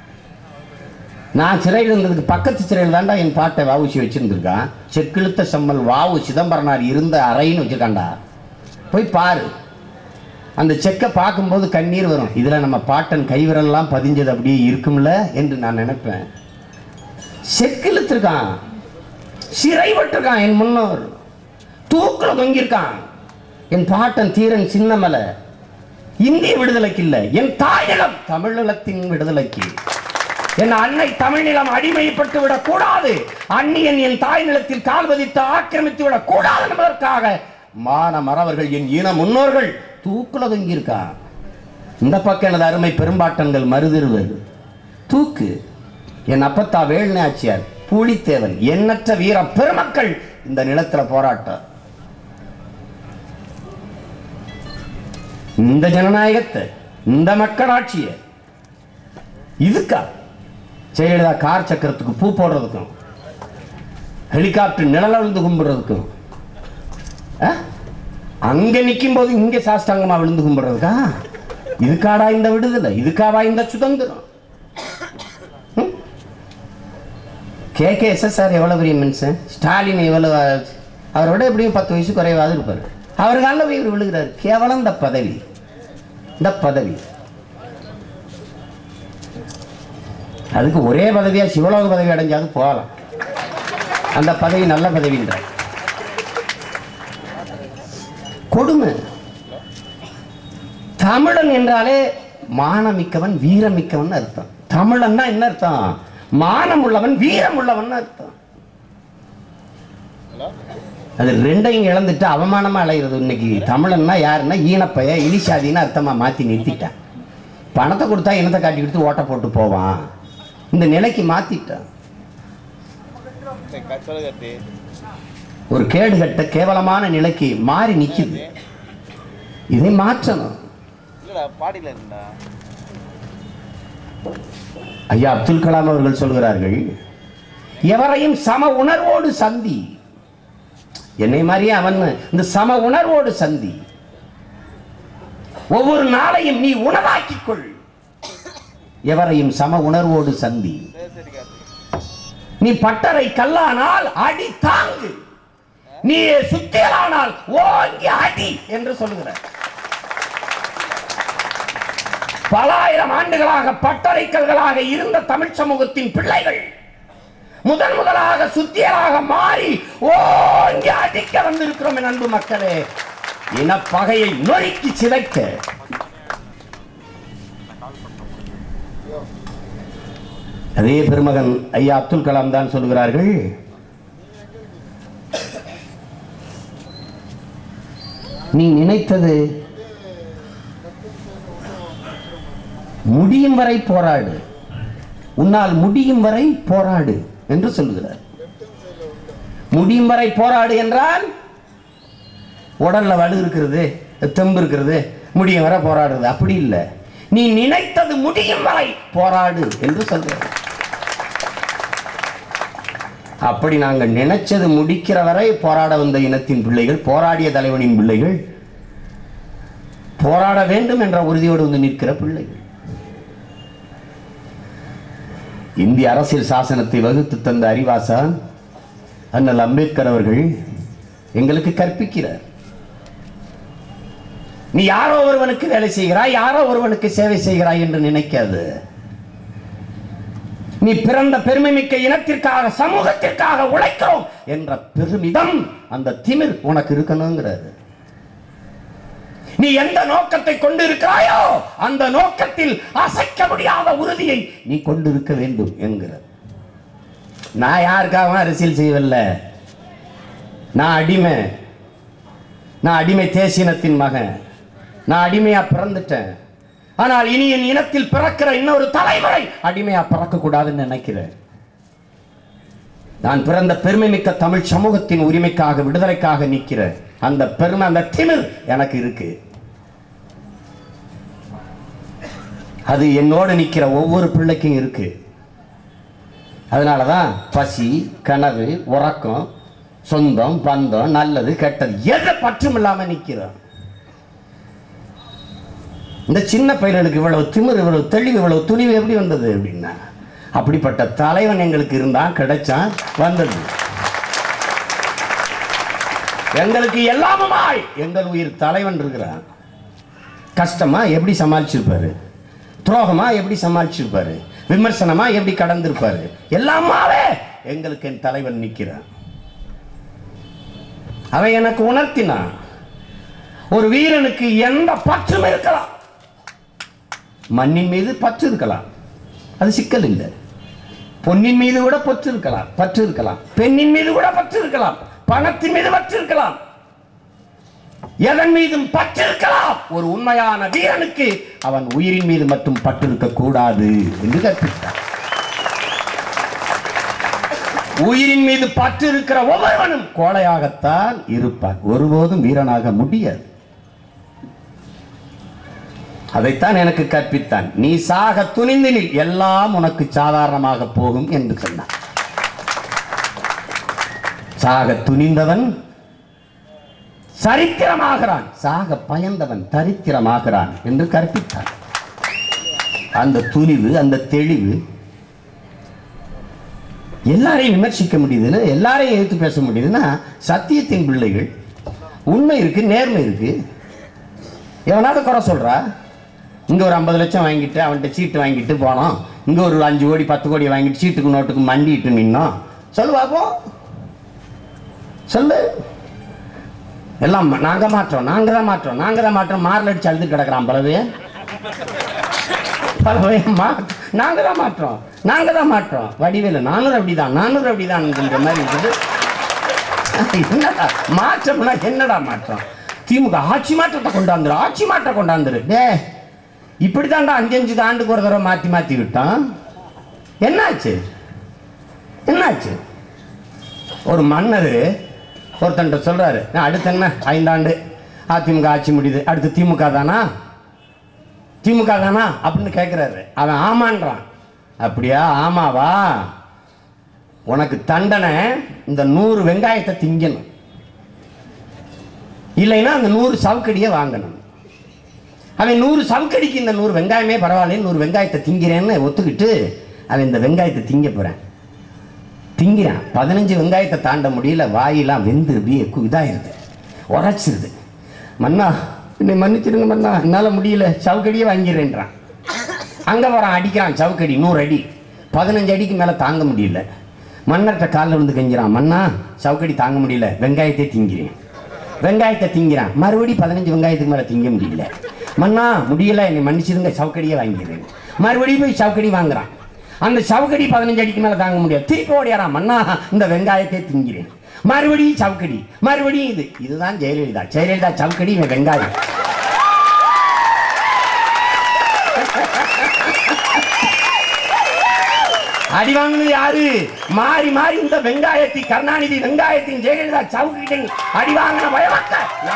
நான் சிறையில் இருந்ததுக்கு பக்கத்து சிறையில் தாண்டா என் பாட்டை வாவுசி வச்சிருந்திருக்கான் செக்கிழுத்த செம்மல் வாவு சிதம்பரனார் இருந்த அறைன்னு வச்சிருக்காண்டா போய் பாரு அந்த செக்கை பார்க்கும்போது கண்ணீர் வரும் இதில் நம்ம பாட்டன் கைவிரல்லாம் பதிஞ்சது அப்படியே இருக்கும்ல என்று நான் நினைப்பேன் செக்கிழுத்திருக்கான் சிறைப்பட்டிருக்கான் என் முன்னோர் தூக்கில் தொங்கியிருக்கான் என் பாட்டன் தீரன் சின்னமலை இந்திய விடுதலைக்கு இல்லை என் தாயகம் தமிழீழத்தின் விடுதலைக்கு என் அன்னை தமிழ்நிலம் அடிமைப்பட்டு விடக் கூடாது அந்நியன் என் தாய் நிலத்தில் கால் பதித்து ஆக்கிரமித்து விடக் கூடாது என்பதற்காக மான மறவர்கள் என் இன முன்னோர்கள் தூக்குல தொங்கியிருக்கா இந்த பக்கம் எனது அருமை பெரும்பாட்டன்கள் மருதிருவர் தூக்கு என் அப்பத்தா வேல்நாச்சியார் பூலித்தேவன் எண்ணற்ற வீர பெருமக்கள் இந்த நிலத்துல போராட்டம் இந்த ஜனநாயகத்தை இந்த மக்களாட்சியை இதுக்கா ஜெயலலிதா கார் சக்கரத்துக்கு பூ போடுறதுக்கும் ஹெலிகாப்டர் நிழல விழுந்து கும்பிடுறதுக்கும் ஆ? அங்க நிற்கும் போது இங்க சாஸ்தாங்கமா விழுந்து கும்பிடுறதுக்கா இதுக்காடா இந்த விடுதலை இதுக்காவா இந்த சுதந்திரம் கே கே எஸ்எஸ்ஆர் எவ்வளோ பெரிய மனுஷன் ஸ்டாலின் எவ்வளவு அவரோட எப்படியும் பத்து வயசு குறைவாது இருப்பார் அவர் காலில் போய் இவர் விழுகிறார் கேவலம் இந்த பதவி இந்த பதவி அதுக்கு ஒரே பதவியா சிவலோக பதவி அடைஞ்சாது போகலாம் அந்த பதவி நல்ல பதவின்றார் கொடுமை தமிழன் என்றாலே மானமிக்கவன் வீரமிக்கவன் அர்த்தம் தமிழன்னா என்ன அர்த்தம் மானம் உள்ளவன் வீரம் உள்ளவன் அர்த்தம் அது ரெண்டையும் இழந்துட்டு அவமானமா அலைகிறது இன்னைக்கு தமிழன்னா யாருன்னா ஈனப்பைய இலிசாதின்னு அர்த்தமா மாத்தி நிறுத்திட்டான் பணத்தை கொடுத்தா இனத்தை காட்டி கொடுத்து ஓட்ட போட்டு போவான் இந்த நிலைக்கு மாத்திட்டான் சொல்லுகத்தி ஒரு கேடுகட்ட கேவலமான நிலைக்கு மாறி நிக்குது இதை மாற்றணும் இல்லடா பாடியில் இருந்தா ஐயா அப்துல் கலாம் அவர்கள் சொல்கிறார்கள் எவரையும் சம உணர்வோடு சந்தி என்னை மாதிரியே அவன் இந்த சம உணர்வோடு சந்தி ஒவ்வொரு நாளையும் நீ உணவாக்கிக் கொள் எவரையும் சம உணர்வோடு சந்தி சரி சரி கார்த்தி நீ பட்டறை கல்லானால் அடி தாங்கு நீ சுத்தியலானால் ஓங்கி அடி என்று சொல்லுகிறார் பல ஆயிரம் ஆண்டுகளாக பட்டறைக்கல்களாக இருந்த தமிழ் சமூகத்தின் பிள்ளைகள் முதன் முதலாக சுத்தியலாக மாறி ஓங்கி அடிக்க வந்திருக்கிறோம் என் அன்பு மக்களே இனப்பகையை நொறுக்கி சிதைக்க அதே பெருமகன் ஐயா அப்துல் கலாம் தான் சொல்கிறார்கள் நீ நினைத்தது முடியும் வரை போராடு உன்னால் முடியும் வரை போராடு என்று சொல்லுகிறார் முடியும் வரை போராடு என்றால் உடல்ல வலு இருக்கிறது தெம்பு இருக்கிறது முடியும் வரை போராடுறது அப்படி இல்லை நீ நினைத்தது முடியும் வரை போராடு என்று சொல்கிறார் அப்படி நாங்கள் நினைச்சது முடிக்கிற வரை போராட வந்த இனத்தின் பிள்ளைகள் போராடிய தலைவனின் பிள்ளைகள் போராட வேண்டும் என்ற உறுதியோடு வந்து நிற்கிற பிள்ளைகள் இந்திய அரசியல் சாசனத்தை வகுத்து தந்த அறிவாசான் அண்ணல் அம்பேத்கர் அவர்கள் எங்களுக்கு கற்பிக்கிறார் நீ யாரோ ஒருவனுக்கு வேலை செய்கிறாய் யாரோ ஒருவனுக்கு சேவை செய்கிறாய் என்று நினைக்காது நீ பிறந்த பெருமை மிக்க இனத்திற்காக சமூகத்திற்காக உழைக்கிறோம் என்ற பெருமிதம் அந்த திமிர் உனக்கு இருக்கணுங்கிறாரு நீ எந்த நோக்கத்தை கொண்டு இருக்கிறாயோ அந்த நோக்கத்தில் அசைக்க முடியாத உறுதியை நீ கொண்டிருக்க வேண்டும் என்கிறார் நான் யாருக்காகவும் அரசியல் செய்யவில்ல நான் அடிமை நான் அடிமை தேசினத்தின் மகன் நான் அடிமையா பிறந்துட்டேன் ஆனால் இனி என் இனத்தில் பிறக்கிற இன்னொரு தலைமுறை அடிமையா பிறக்க கூடாதுன்னு நினைக்கிறேன் நான் பிறந்த பெருமை மிக்க தமிழ் சமூகத்தின் உரிமைக்காக விடுதலைக்காக நிற்கிறேன் அந்த பெருமை அந்த திமிர் எனக்கு இருக்கு அது என்னோடு நிற்கிற ஒவ்வொரு பிள்ளைக்கும் இருக்கு அதனால தான் பசி கனவு உறக்கம் சொந்தம் பந்தம் நல்லது கெட்டது எதை பற்றும் இல்லாம நிற்கிறோம் இந்த சின்ன பையனுக்கு இவ்வளவு திமிர் இவ்வளவு தெளிவு இவ்வளவு துணிவு எப்படி வந்தது அப்படின்னா அப்படிப்பட்ட தலைவன் எங்களுக்கு இருந்தான் கிடைச்சான் வந்தது எங்களுக்கு எல்லாமுமாய் எங்கள் உயிர் தலைவன் இருக்கிறான் கஷ்டமா எப்படி சமாளிச்சிருப்பாரு துரோகமா எப்படி சமாளிச்சிருப்பாரு விமர்சனமா எப்படி கடந்திருப்பாரு எல்லாமாவே எங்களுக்கு என் தலைவன் நிற்கிறான் அவன் எனக்கு உணர்த்தினான் ஒரு வீரனுக்கு எந்த பற்றும் இருக்கலாம் மண்ணின் மீது பற்று இருக்கலாம் அது சிக்கல் இல்லை பொன்னின் மீது கூட பற்று இருக்கலாம் பற்று இருக்கலாம் பெண்ணின் மீது கூட பற்று இருக்கலாம் பணத்தின் மீது பற்று இருக்கலாம் எதன் மீதும் பற்று இருக்கலாம் ஒரு உண்மையான வீரனுக்கு அவன் உயிரின் மீது மட்டும் பற்று இருக்க கூடாது என்று கற்பித்தார் உயிரின் மீது பற்று இருக்கிற ஒவ்வொருவனும் கோழையாகத்தான் இருப்பான் ஒருபோதும் வீரனாக முடியாது அதைத்தான் எனக்கு கற்பித்தான் நீ சாக துணிந்தினில் எல்லாம் உனக்கு சாதாரணமாக போகும் என்று சொன்னான் சாக துணிந்தவன் சரித்திரமாகிறான் சாக பயந்தவன் தரித்திரமாகிறான் என்று கற்பித்தான் அந்த துணிவு அந்த தெளிவு எல்லாரையும் விமர்சிக்க முடியுதுன்னு எல்லாரையும் எதிர்த்து பேச முடியுதுன்னா சத்தியத்தின் பிள்ளைகள் உண்மை இருக்கு நேர்மை இருக்கு எவனாவது குறை சொல்றா இங்க ஒரு ஐம்பது லட்சம் வாங்கிட்டு அவன்கிட்ட சீட்டு வாங்கிட்டு போனோம் இங்க ஒரு அஞ்சு கோடி பத்து கோடி வாங்கிட்டு சீட்டுக்கு நோட்டுக்கு மண்டிட்டு நின்னோம் சொல்லு பாப்போம் சொல்லு எல்லாம் ம- நாங்க மாற்றோம் நாங்க தான் மாற்றோம் நாங்க தான் மாற்றோம் மாரல் அடிச்சு அழுது கிடக்குறான் பலவே பலவே மா நாங்க தான் மாற்றோம் நாங்க தான் மாற்றோம் வடிவேலு நானூறு அப்படிதான் நானூறு அப்படிதான்ங்கிற மாதிரி இருக்குது என்னடா மாற்றம்னா என்னடா மாற்றம் திமுக ஆட்சி மாற்றத்தை கொண்டாந்துரு ஆட்சி மாற்றம் கொண்டாந்துரு டே இப்படித்தான்டா அஞ்சு அஞ்சு ஆண்டுக்கு ஒரு தடவை மாத்தி மாத்தி விட்டான் என்னாச்சு என்னாச்சு ஒரு மன்னர் ஒருத்தன்ட்ட சொல்றாரு நான் அடுத்து என்ன ஐந்தாண்டு அதிமுக ஆட்சி முடியுது அடுத்து திமுக தானா திமுக தானா அப்படின்னு கேட்குறாரு அவன் ஆமான்றான் அப்படியா ஆமாவா உனக்கு தண்டனை இந்த நூறு வெங்காயத்தை திங்கணும் இல்லைன்னா அந்த நூறு சவுக்கடியை வாங்கணும் அவன் நூறு சவுக்கடிக்கு இந்த நூறு வெங்காயமே பரவாயில்ல நூறு வெங்காயத்தை திங்கிறேன்னு ஒத்துக்கிட்டு அவன் இந்த வெங்காயத்தை திங்க போறான் திங்கிறான் பதினஞ்சு வெங்காயத்தை தாண்ட முடியல வாயெல்லாம் வெந்து அப்படியே கு- இதாயிருது உரைச்சிருது மன்னா என்னை மன்னிச்சிடுங்க மன்னா என்னால் முடியல சவுக்கடியே வாங்கிறேன்றான் அங்கே வரான் அடிக்கிறான் சவுக்கடி நூறு அடி பதினஞ்சு அடிக்கு மேலே தாங்க முடியல மன்னர்கிட்ட காலில் விழுந்து கெஞ்சிறான் மன்னா சவுக்கடி தாங்க முடியல வெங்காயத்தை திங்கிறேன் வெங்காயத்தை திங்கிறான் மறுபடி பதினஞ்சு வெங்காயத்துக்கு மேலே திங்க முடியல மன்னா முடியல என்னை மன்னிச்சிடுங்க சவுக்கடியே வாங்கிறேன் மறுபடியும் போய் சவுக்கடி வாங்குறான் அந்த சவுக்கடி பதினஞ்சு அடிக்கு மேலே தாங்க முடியாது திருப்பி ஓடியாரான் மன்னா இந்த வெங்காயத்தை திங்கிறேன் மறுபடியும் சவுக்கடி மறுபடியும் இது இதுதான் ஜெயலலிதா ஜெயலலிதா சவுக்கடி இவன் வெங்காயம் அடி வாங்கினது யாரு மாறி மாறி இந்த வெங்காயத்தை கருணாநிதி வெங்காயத்தின் ஜெயலலிதா சவுக்கிட்டை அடி வாங்கின பயமக்க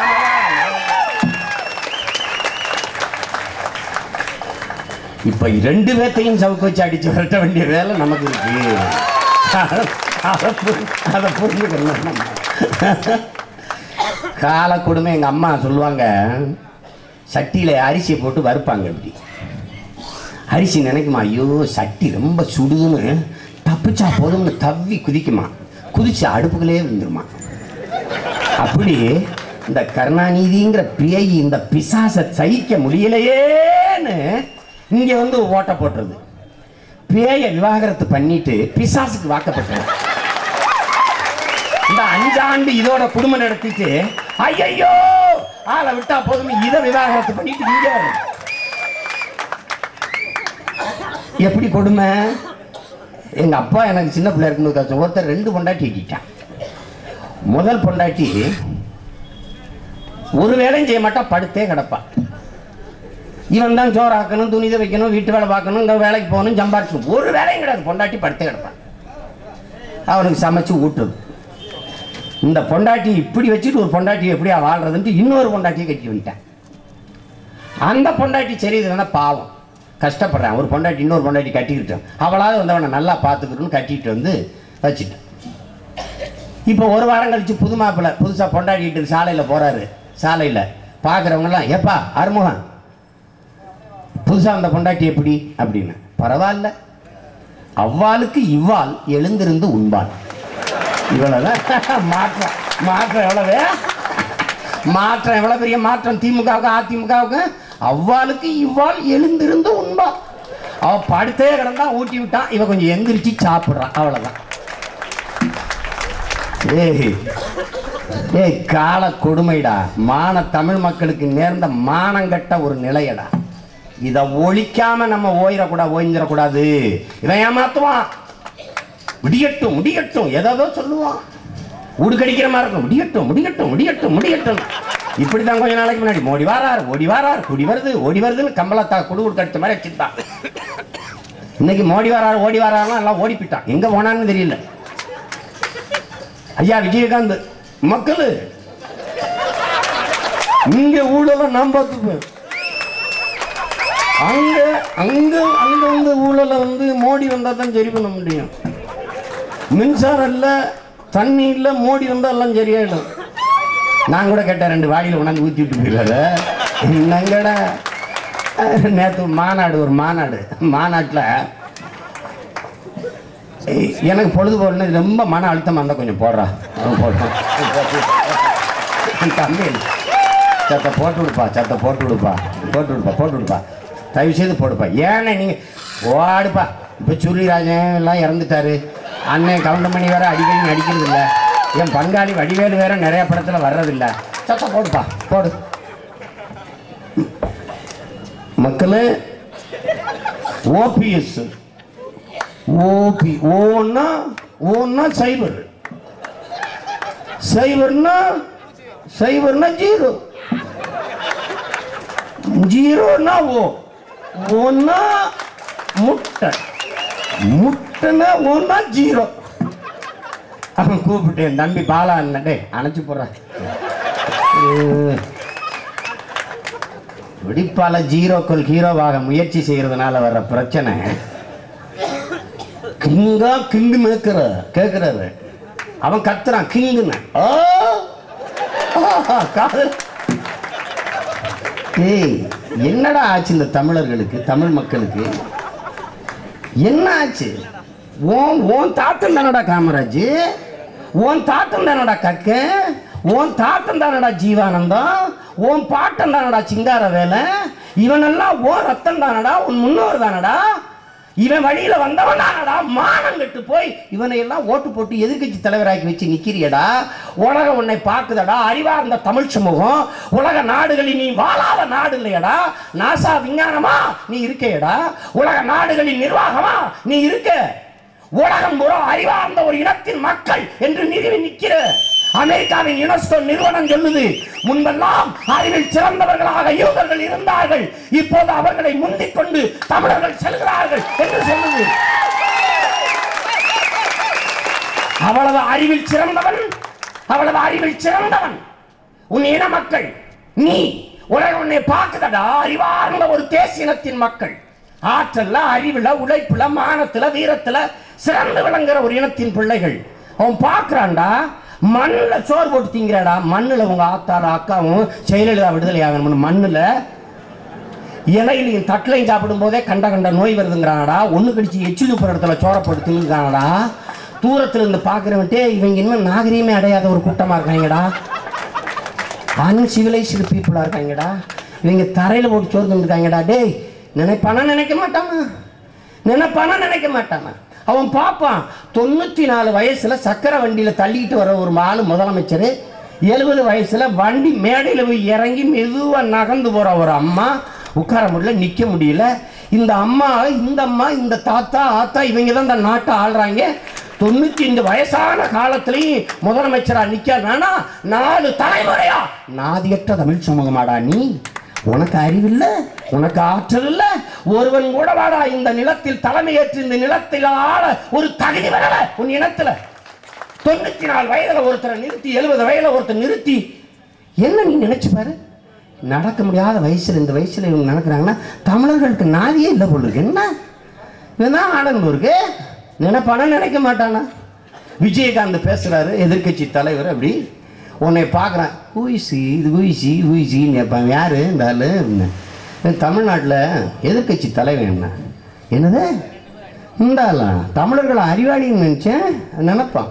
இப்ப ரெண்டு பேர்த்தையும் சவுக்கு வச்சு அடிச்சு விரட்ட வேண்டிய வேலை நமக்கு இருக்கு அதை புரி- அதை புரிஞ்சுக்கணும் நம்ம. கால கொடுமை எங்க அம்மா சொல்லுவாங்க சட்டியில அரிசியை போட்டு வறுப்பாங்க இப்படி அரிசி நினைக்குமா ஐயோ சட்டி ரொம்ப சுடுதுன்னு தப்பிச்சா போதும்னு தவ்வி குதிக்குமா குதிச்சு அடுப்புக்குள்ளே விழுந்துருமா அப்படி இந்த கருணாநிதிங்கிற பேய் இந்த பிசாசை சகிக்க முடியலையேன்னு இங்க வந்து ஓட்ட போட்டுருது பேயை விவாகரத்து பண்ணிட்டு பிசாசுக்கு வாக்கப்பட்டது இந்த அஞ்சாண்டு இதோட குடும்பம் நடத்திட்டு ஐயையோ ஆளை விட்டா போதும் இதை விவாகரத்து பண்ணிட்டு இங்க வருது. எப்படி கொடுமை எங்க அப்பா எனக்கு சின்ன பிள்ளை இருக்கும்போது கஷ்டம் ஒருத்தர் ரெண்டு பொண்டாட்டி கட்டிட்டான் முதல் பொண்டாட்டி ஒரு வேலையும் செய்ய மாட்டா படுத்தே கிடப்பா இவன் தான் சோறு ஆக்கணும் துணி வைக்கணும் வீட்டு வேலை பார்க்கணும் இந்த வேலைக்கு போகணும் சம்பாரிச்சு ஒரு வேலையும் கிடையாது பொண்டாட்டி படுத்தே கிடப்பான் அவனுக்கு சமைச்சு ஊட்டுறது இந்த பொண்டாட்டி இப்படி வச்சுட்டு ஒரு பொண்டாட்டி எப்படியா வாழ்றதுன்ட்டு இன்னொரு பொண்டாட்டியை கட்டி வந்துட்டேன் அந்த பொண்டாட்டி சரி இதுனா பாவம் கஷ்டப்படுறேன் ஒரு பொண்டாட்டி இன்னொரு பொண்டாட்டி கட்டிக்கிட்டேன் அவளாவது வந்து அவனை நல்லா பார்த்துக்கணும்னு கட்டிட்டு வந்து வச்சுட்டேன் இப்போ ஒரு வாரம் கழிச்சு புது மாப்பிள்ளை புதுசாக பொண்டாட்டிட்டு சாலையில் போறாரு சாலையில் பார்க்குறவங்கலாம் ஏப்பா அறுமுகம் புதுசாக அந்த பொண்டாட்டி எப்படி அப்படின்னு பரவாயில்ல அவ்வாளுக்கு இவ்வாள் எழுந்திருந்து உண்பாள் இவ்வளவுதான் மாற்றம் மாற்றம் எவ்வளவு மாற்றம் எவ்வளவு பெரிய மாற்றம் திமுகவுக்கு அதிமுகவுக்கு அவ்வாளுக்கு இவ்வாள் எழுந்திருந்து உண்பா அவ படுத்தே கிடந்தா ஊட்டி விட்டான் இவ கொஞ்சம் எந்திரிச்சு சாப்பிடுறான் அவ்வளவுதான் ஏய் ஏய் கால கொடுமைடா மான தமிழ் மக்களுக்கு நேர்ந்த மானங்கட்ட ஒரு நிலையடா இதை ஒழிக்காம நம்ம ஓயிடக்கூடாது ஓய்ஞ்சிடக்கூடாது இவன் ஏமாத்துவான் முடியட்டும் முடியட்டும் ஏதோ சொல்லுவான் உடுக்கடிக்கிற மாதிரி இருக்கும் முடியட்டும் முடியட்டும் முடியட்டும் முடியட்டும் இப்படிதான் கொஞ்ச நாளைக்கு முன்னாடி மோடி வாரார் ஓடி வாரார் குடி வருது ஓடி வருதுன்னு கம்பளத்தா குடு கொடுக்கடிச்ச மாதிரி வச்சுட்டான் இன்னைக்கு மோடி வராரு ஓடி வராருலாம் எல்லாம் ஓடி போயிட்டான் எங்க போனான்னு தெரியல ஐயா விஜயகாந்த் மக்கள் இங்க ஊழல நான் பார்த்துப்பேன் அங்க அங்க அங்க வந்து ஊழலை வந்து மோடி வந்தா தான் சரி பண்ண முடியும் மின்சாரம் இல்லை தண்ணி இல்லை மோடி வந்தா எல்லாம் சரியாயிடும் நான் கூட கேட்டேன் ரெண்டு வாடியில் கொண்டாந்து ஊற்றி விட்டு போயிடாத என்னங்கடா நேற்று மாநாடு ஒரு மாநாடு மாநாட்டில் எனக்கு பொழுது போடணும் ரொம்ப மன அழுத்தம் இருந்தால் கொஞ்சம் போடுறா அவன் போடுறான் தம்பி சத்த போட்டு விடுப்பா சத்த போட்டு விடுப்பா போட்டு விடுப்பா போட்டு விடுப்பா தயவு செய்து போடுப்பா ஏன்னா நீங்கள் ஓடுப்பா இப்போ சுருளிராஜன் எல்லாம் இறந்துட்டாரு அண்ணன் கவுண்டமணி வேற அடிக்கடி நடிக்கிறது இல்லை என் பங்காளி வடிவேலு வேற நிறைய படத்தில் வர்றதில்ல சத்த போடுப்பா போடு மக்களே ஓபிஎஸ் ஓபி ஓன்னா ஓன்னா சைபர் சைபர்னா சைபர்னா ஜீரோ ஜீரோனா ஓ ஓன்னா முட்டை முட்டைனா ஓன்னா ஜீரோ அவன் கூப்பிட்டு என் தம்பி பாலா அண்ணன் டேய் அணைச்சு போடுறேன் வெடிப்பால ஜீரோக்கள் ஹீரோவாக முயற்சி செய்யறதுனால வர்ற பிரச்சனை கிங்கா கிங்கு மேய்க்கிற கேட்கிறாரு அவன் கத்துறான் கிங்குன்னு ஆ! ஆ, காதல் ஏய் என்னடா ஆச்சு இந்த தமிழர்களுக்கு தமிழ் மக்களுக்கு என்ன ஆச்சு ஓன் ஓன் தாத்தன் தானடா காமராஜ் ஓன் தாத்தன் தானடா கக்க ஓன் தாத்தன் தானடா ஜீவானந்தம் ஓன் பாட்டன் தானடா சிங்கார வேலை இவனெல்லாம் ஓன் ரத்தம் தானடா உன் முன்னோர் தானடா இவன் வழியில வந்தவன் தானடா மானம் கெட்டு போய் இவனை எல்லாம் ஓட்டு போட்டு எதிர்க்கட்சி தலைவராக்கி வச்சு நிக்கிறியடா உலகம் உன்னை பார்க்குதடா அறிவார்ந்த தமிழ் சமூகம் உலக நாடுகளில் நீ வாழாத நாடு இல்லையடா நாசா விஞ்ஞானமா நீ இருக்கேடா உலக நாடுகளின் நிர்வாகமா நீ இருக்க உலகம் பூரா அறிவார்ந்த ஒரு இனத்தின் மக்கள் என்று நிறுவி நிற்கிற அமெரிக்காவின் யுனெஸ்கோ நிறுவனம் சொல்லுது முன்பெல்லாம் அறிவில் சிறந்தவர்களாக யூதர்கள் இருந்தார்கள் இப்போது அவர்களை முந்திக் கொண்டு தமிழர்கள் செல்கிறார்கள் என்று சொல்லுது அவ்வளவு அறிவில் சிறந்தவன் அவ்வளவு அறிவில் சிறந்தவன் உன் இன மக்கள் நீ உலகம் உன்னை பார்க்குதடா அறிவார்ந்த ஒரு தேசியனத்தின் மக்கள் ஆற்றல்ல அறிவுல உழைப்புல மானத்துல வீரத்துல சிறந்து விளங்குற ஒரு இனத்தின் பிள்ளைகள் அவன் பார்க்கறான்டா மண்ணில் சோறு போட்டு திங்கிறாடா மண்ணில் உங்க ஆத்தார அக்காவும் செயலலிதா விடுதலை ஆகணும்னு மண்ணில் இலையிலையும் தட்டிலையும் சாப்பிடும் போதே கண்ட கண்ட நோய் வருதுங்கிறானடா ஒன்று கடிச்சு எச்சில் போகிற இடத்துல சோற போட்டு திங்குறானடா தூரத்துல இருந்து பார்க்குறவன்ட்டே இவங்க இன்னும் நாகரீகமே அடையாத ஒரு கூட்டமாக இருக்காங்கடா அன்சிவிலைஸ்டு பீப்புளாக இருக்காங்கடா இவங்க தரையில் போட்டு சோறு இருக்காங்கடா டேய் நினைப்பானா நினைக்க மாட்டானா நினைப்பானா நினைக்க மாட்டானா அவன் பார்ப்பான் தொண்ணூற்றி நாலு வயசில் சக்கரை வண்டியில் தள்ளிட்டு வர ஒரு ஆளு முதலமைச்சர் எழுபது வயசில் வண்டி மேடையில் போய் இறங்கி மெதுவாக நகர்ந்து போகிற ஒரு அம்மா உட்கார முடியல நிற்க முடியல இந்த அம்மா இந்த அம்மா இந்த தாத்தா ஆத்தா இவங்க தான் இந்த நாட்டை ஆள்றாங்க தொண்ணூத்தி இந்த வயசான காலத்திலையும் முதலமைச்சரா நிக்க வேணா நாலு தலைமுறையா நாதியற்ற தமிழ் சமூகமாடா நீ உனக்கு அறிவில்ல உனக்கு ஆற்றல் இல்ல ஒருவன் கூட வாடா இந்த நிலத்தில் தலைமையேற்று இந்த நிலத்தில் ஆள ஒரு தகுதி வரல உன் இனத்துல தொண்ணூத்தி நாலு வயதுல ஒருத்தரை நிறுத்தி எழுபது வயதுல ஒருத்தர் நிறுத்தி என்ன நீ நினைச்சு பாரு நடக்க முடியாத வயசுல இந்த வயசுல இவங்க நடக்கிறாங்கன்னா தமிழர்களுக்கு நாதியே இல்லை போல இருக்கு என்ன இதுதான் ஆனந்தம் இருக்கு நினைப்பானா நினைக்க மாட்டானா விஜயகாந்த் பேசுறாரு எதிர்க்கட்சி தலைவர் அப்படி உன்னை பார்க்குறேன் ஊசி இது ஊசி ஊசின்னு கேட்பான் யாரு இந்த ஆளு அப்படின்னு. தமிழ்நாட்டில் எதிர்க்கட்சி தலைவர் என்ன என்னது இந்த ஆளா தமிழர்களை அறிவாளின்னு நினைச்சேன் நினைப்பான்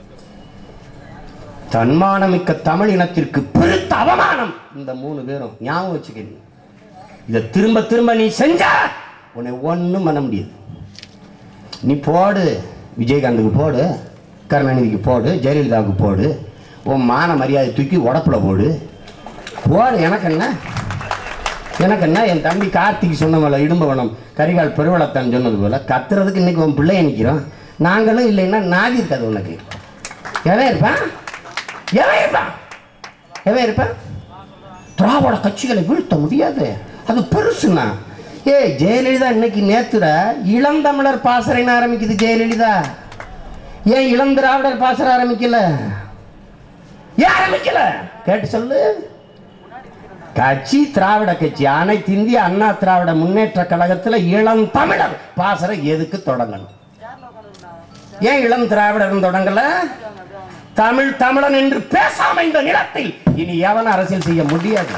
தன்மானமிக்க தமிழ் இனத்திற்கு பெருத்த அவமானம் இந்த மூணு பேரும் ஞாபகம் வச்சுக்க இதை திரும்ப திரும்ப நீ செஞ்சா உன்னை ஒன்றும் பண்ண முடியாது நீ போடு விஜயகாந்துக்கு போடு கருணாநிதிக்கு போடு ஜெயலலிதாவுக்கு போடு உன் மான மரியாதை தூக்கி உடப்புல போடு போடு எனக்கு என்ன எனக்கு என்ன என் தம்பி கார்த்திக் சொன்னவள இடும்பவனம் கரிகால் பெருவளத்தான் சொன்னது போல கத்துறதுக்கு இன்னைக்கு உன் பிள்ளைய நிற்கிறோம் நாங்களும் இல்லைன்னா நாதி இருக்காது உனக்கு எவன் இருப்பான் எவன் இருப்பான் எவன் இருப்பான் திராவிட கட்சிகளை வீழ்த்த முடியாது அது பெருசுண்ணா ஏய் ஜெயலலிதா இன்னைக்கு நேத்துட இளந்தமிழர் பாசறைன்னு ஆரம்பிக்குது ஜெயலலிதா ஏன் இளம் திராவிடர் பாசற ஆரம்பிக்கல ஏன் ஆரம்பிக்கல கேட்டு சொல்லு கட்சி திராவிட கட்சி அனைத்து இந்திய அண்ணா திராவிட முன்னேற்ற கழகத்துல இளம் தமிழர் பாசறை எதுக்கு தொடங்கணும் ஏன் இளம் திராவிடர் தொடங்கல தமிழ் தமிழன் என்று பேசாம இந்த நிலத்தில் இனி எவன் அரசியல் செய்ய முடியாது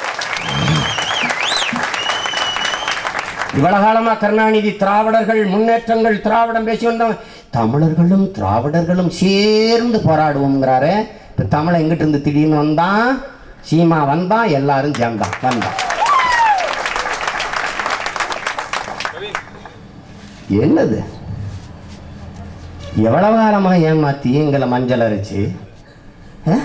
இவ்வளவு காலமா கருணாநிதி திராவிடர்கள் முன்னேற்றங்கள் திராவிடம் பேசி வந்தவன் தமிழர்களும் திராவிடர்களும் சேர்ந்து போராடுவோம்ங்கிறாரு இப்ப தமிழை எங்கிட்ட இருந்து திடீர்னு வந்தான் சீமா வந்தான் எல்லாரும் சேர்ந்தான் வந்தான் என்னது எவ்வளவு காலமா ஏமாத்தி எங்களை மஞ்சள் அரைச்சு அஹ்?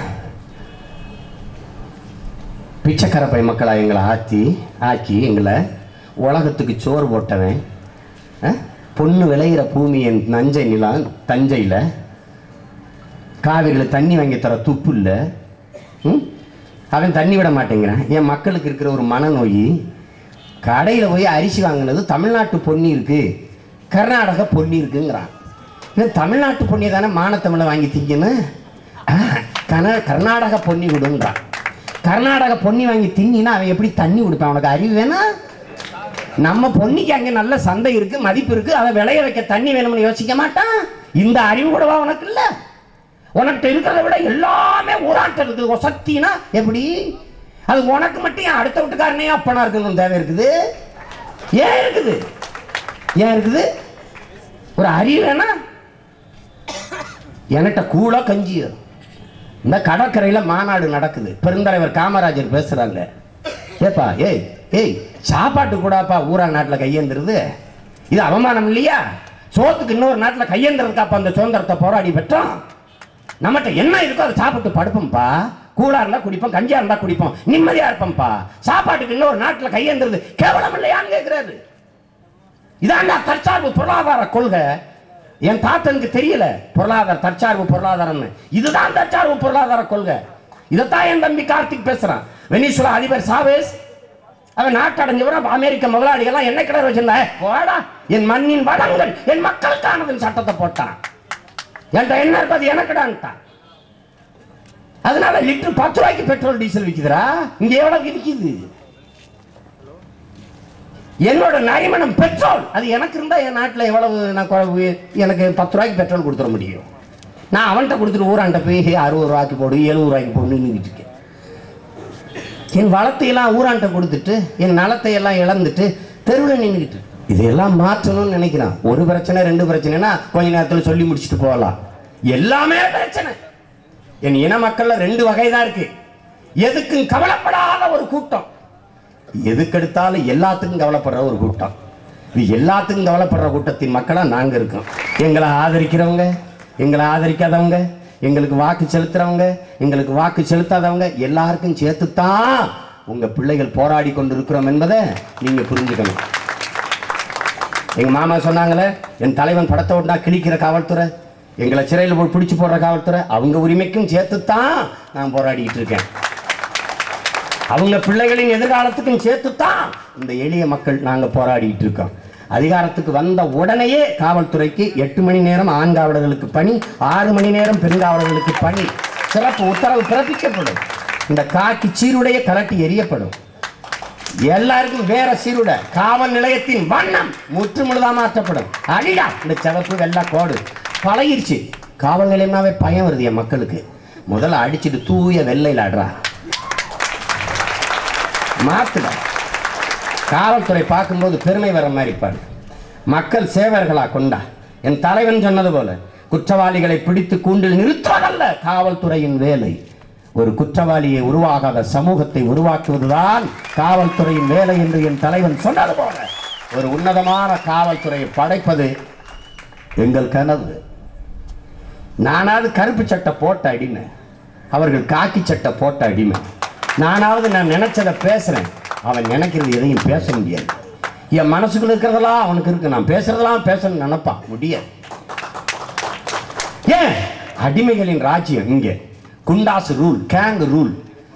பிச்சைக்கரப்பை மக்களா எங்களை ஆத்தி ஆக்கி எங்களை உலகத்துக்கு சோறு போட்டவன் அஹ்? பொண்ணு விளையிற பூமி என் நஞ்சை நிலம் தஞ்சையில் காவிரியில் தண்ணி வாங்கி தர துப்பு இல்லை ம்? அவன் தண்ணி விட மாட்டேங்கிறான் என் மக்களுக்கு இருக்கிற ஒரு மனநோய் கடையில் போய் அரிசி வாங்கினது தமிழ்நாட்டு பொன்னி இருக்கு கர்நாடக பொன்னி இருக்குங்கிறான் இவன் தமிழ்நாட்டு பொன்னி தானே மானத்தமிழை வாங்கி திங்கணும் ஆஹ், கன கர்நாடக பொன்னி விடுங்கிறான் கர்நாடக பொன்னி வாங்கி திங்கினா அவன் எப்படி தண்ணி கொடுப்பான் அவனுக்கு அறிவு வேணா நம்ம பொன்னிக்கு அங்கே நல்ல சந்தை இருக்கு மதிப்பு இருக்கு அதை விளைய வைக்க தண்ணி வேணும்னு யோசிக்க மாட்டான் இந்த அறிவு கூடவா உனக்கு இல்ல உனக்கு இருக்கிறத விட எல்லாமே ஊராட்டம் இருக்குது ஒசத்தினா எப்படி அது உனக்கு மட்டும் ஏன் அடுத்த வீட்டுக்காரனே அப்பனா இருக்கணும் தேவை இருக்குது ஏன் இருக்குது ஏன் இருக்குது ஒரு அறிவு வேணா என்கிட்ட கூழா கஞ்சியோ இந்த கடற்கரையில மாநாடு நடக்குது பெருந்தலைவர் காமராஜர் பேசுறாங்க ஏப்பா ஏய் ஏய் சாப்பாட்டு கூடப்பா ஊரா நாட்டில் கையேந்துருது இது அவமானம் இல்லையா சோத்துக்கு இன்னொரு நாட்டில் கையேந்துறதுக்காப்பா அந்த சுதந்திரத்தை போராடி பெற்றோம் நம்மகிட்ட என்ன இருக்கோ அதை சாப்பிட்டு படுப்போம்ப்பா கூடா இருந்தா குடிப்போம் கஞ்சியா இருந்தா குடிப்போம் நிம்மதியா இருப்போம்ப்பா சாப்பாட்டுக்கு இன்னொரு நாட்டில் கையேந்துறது கேவலம் இல்லையான்னு கேட்கிறாரு இதாண்டா தற்சார்பு பொருளாதார கொள்கை என் தாத்தனுக்கு தெரியல பொருளாதார தற்சார்பு பொருளாதாரம்னு இதுதான் தற்சார்பு பொருளாதார கொள்கை இதைத்தான் என் தம்பி கார்த்திக் பேசுறான் வெனிசுலா அதிபர் சாவேஸ் அவன் நாட்டடைஞ்சவரும் அமெரிக்க முதலாளிகள்லாம் என்ன கிடர் வச்சிருந்தா போடா என் மண்ணின் வளங்கள் என் மக்களுக்கானதுன்னு சட்டத்தை போட்டான் என்கிட்ட என்ன இருக்கு அது எனக்குடான்ட்டான் அதனால லிட்டர் பத்து ரூபாய்க்கு பெட்ரோல் டீசல் விக்குதுடா இங்க எவ்வளவு விற்கிது என்னோட நரிமணம் பெட்ரோல் அது எனக்கு இருந்தா என் நாட்டில் எவ்வளவு நான் கொ- எனக்கு பத்து ரூபாய்க்கு பெட்ரோல் கொடுத்துட முடியும் நான் அவன்கிட்ட கொடுத்துட்டு ஊராண்ட போய் அறுபது ரூபாய்க்கு போடு எழுபது ரூபாய்க்கு போடு நின்றுட்டு இருக்கேன் என் வளத்தை எல்லாம் ஊராண்ட கொடுத்துட்டு என் நலத்தை எல்லாம் இழந்துட்டு தெருவில் நின்றுக்கிட்டு இதெல்லாம் மாற்றணும்னு நினைக்கிறான் ஒரு பிரச்சனை ரெண்டு பிரச்சனைனா கொஞ்ச நேரத்தில் சொல்லி முடிச்சுட்டு போகலாம் எல்லாமே பிரச்சனை என் இன மக்கள்ல ரெண்டு வகை தான் இருக்கு எதுக்கும் கவலைப்படாத ஒரு கூட்டம் எதுக்கெடுத்தாலும் எல்லாத்துக்கும் கவலைப்படுற ஒரு கூட்டம் இது எல்லாத்துக்கும் கவலைப்படுற கூட்டத்தின் மக்களா நாங்க இருக்கோம் எங்களை ஆதரிக்கிறவங்க எங்களை ஆதரிக்காதவங்க எங்களுக்கு வாக்கு செலுத்துறவங்க எங்களுக்கு வாக்கு செலுத்தாதவங்க எல்லாருக்கும் சேர்த்துத்தான் உங்க பிள்ளைகள் போராடி கொண்டு இருக்கிறோம் என்பதை நீங்க புரிஞ்சுக்கணும் எங்க மாமா சொன்னாங்களே என் தலைவன் படத்தை விட்டா கிழிக்கிற காவல்துறை எங்களை சிறையில் போய் பிடிச்சு போடுற காவல்துறை அவங்க உரிமைக்கும் சேர்த்துத்தான் நான் போராடிட்டு இருக்கேன் அவங்க பிள்ளைகளின் எதிர்காலத்துக்கும் சேர்த்துத்தான் இந்த எளிய மக்கள் நாங்க போராடிட்டு இருக்கோம் அதிகாரத்துக்கு வந்த உடனேயே காவல்துறைக்கு எட்டு மணி நேரம் ஆண் காவலர்களுக்கு பணி ஆறு மணி நேரம் பெண் காவலர்களுக்கு பணி சிறப்பு உத்தரவு பிறப்பிக்கப்படும் இந்த காக்கி சீருடைய கலட்டி எரியப்படும் எல்லாருக்கும் வேற சீருடை காவல் நிலையத்தின் வண்ணம் முற்று முழுதா மாற்றப்படும் அடிடா இந்த சிவப்பு வெள்ளை கோடு பழகிருச்சு காவல் நிலையம்னாவே பயம் வருது என் மக்களுக்கு முதல்ல அடிச்சுட்டு தூய வெள்ளையில் ஆடுறா மாத்துடா காவல்துறை பார்க்கும்போது பெருமை வர மாதிரி பாரு மக்கள் சேவர்களா கொண்டா என் தலைவன் சொன்னது போல குற்றவாளிகளை பிடித்து கூண்டில் நிறுத்துவதல்ல காவல்துறையின் வேலை ஒரு குற்றவாளியை உருவாகாத சமூகத்தை உருவாக்குவதுதான் காவல்துறையின் வேலை என்று என் தலைவன் சொன்னது போல ஒரு உன்னதமான காவல்துறையை படைப்பது எங்கள் கனவு நானாவது கருப்பு சட்டை போட்ட அடிமை அவர்கள் காக்கி சட்டை போட்ட அடிமை நானாவது நான் நினைச்சதை பேசுறேன் அவன் நினைக்கிறது எதையும் பேச முடியாது என் மனசுக்குள்ள இருக்கிறதெல்லாம் அவனுக்கு இருக்கு நான் பேசுறதெல்லாம் பேசணும்னு நினைப்பான் முடியாது ஏன் அடிமைகளின் ராஜ்யம் இங்கே குண்டாசு ரூல் கேங் ரூல்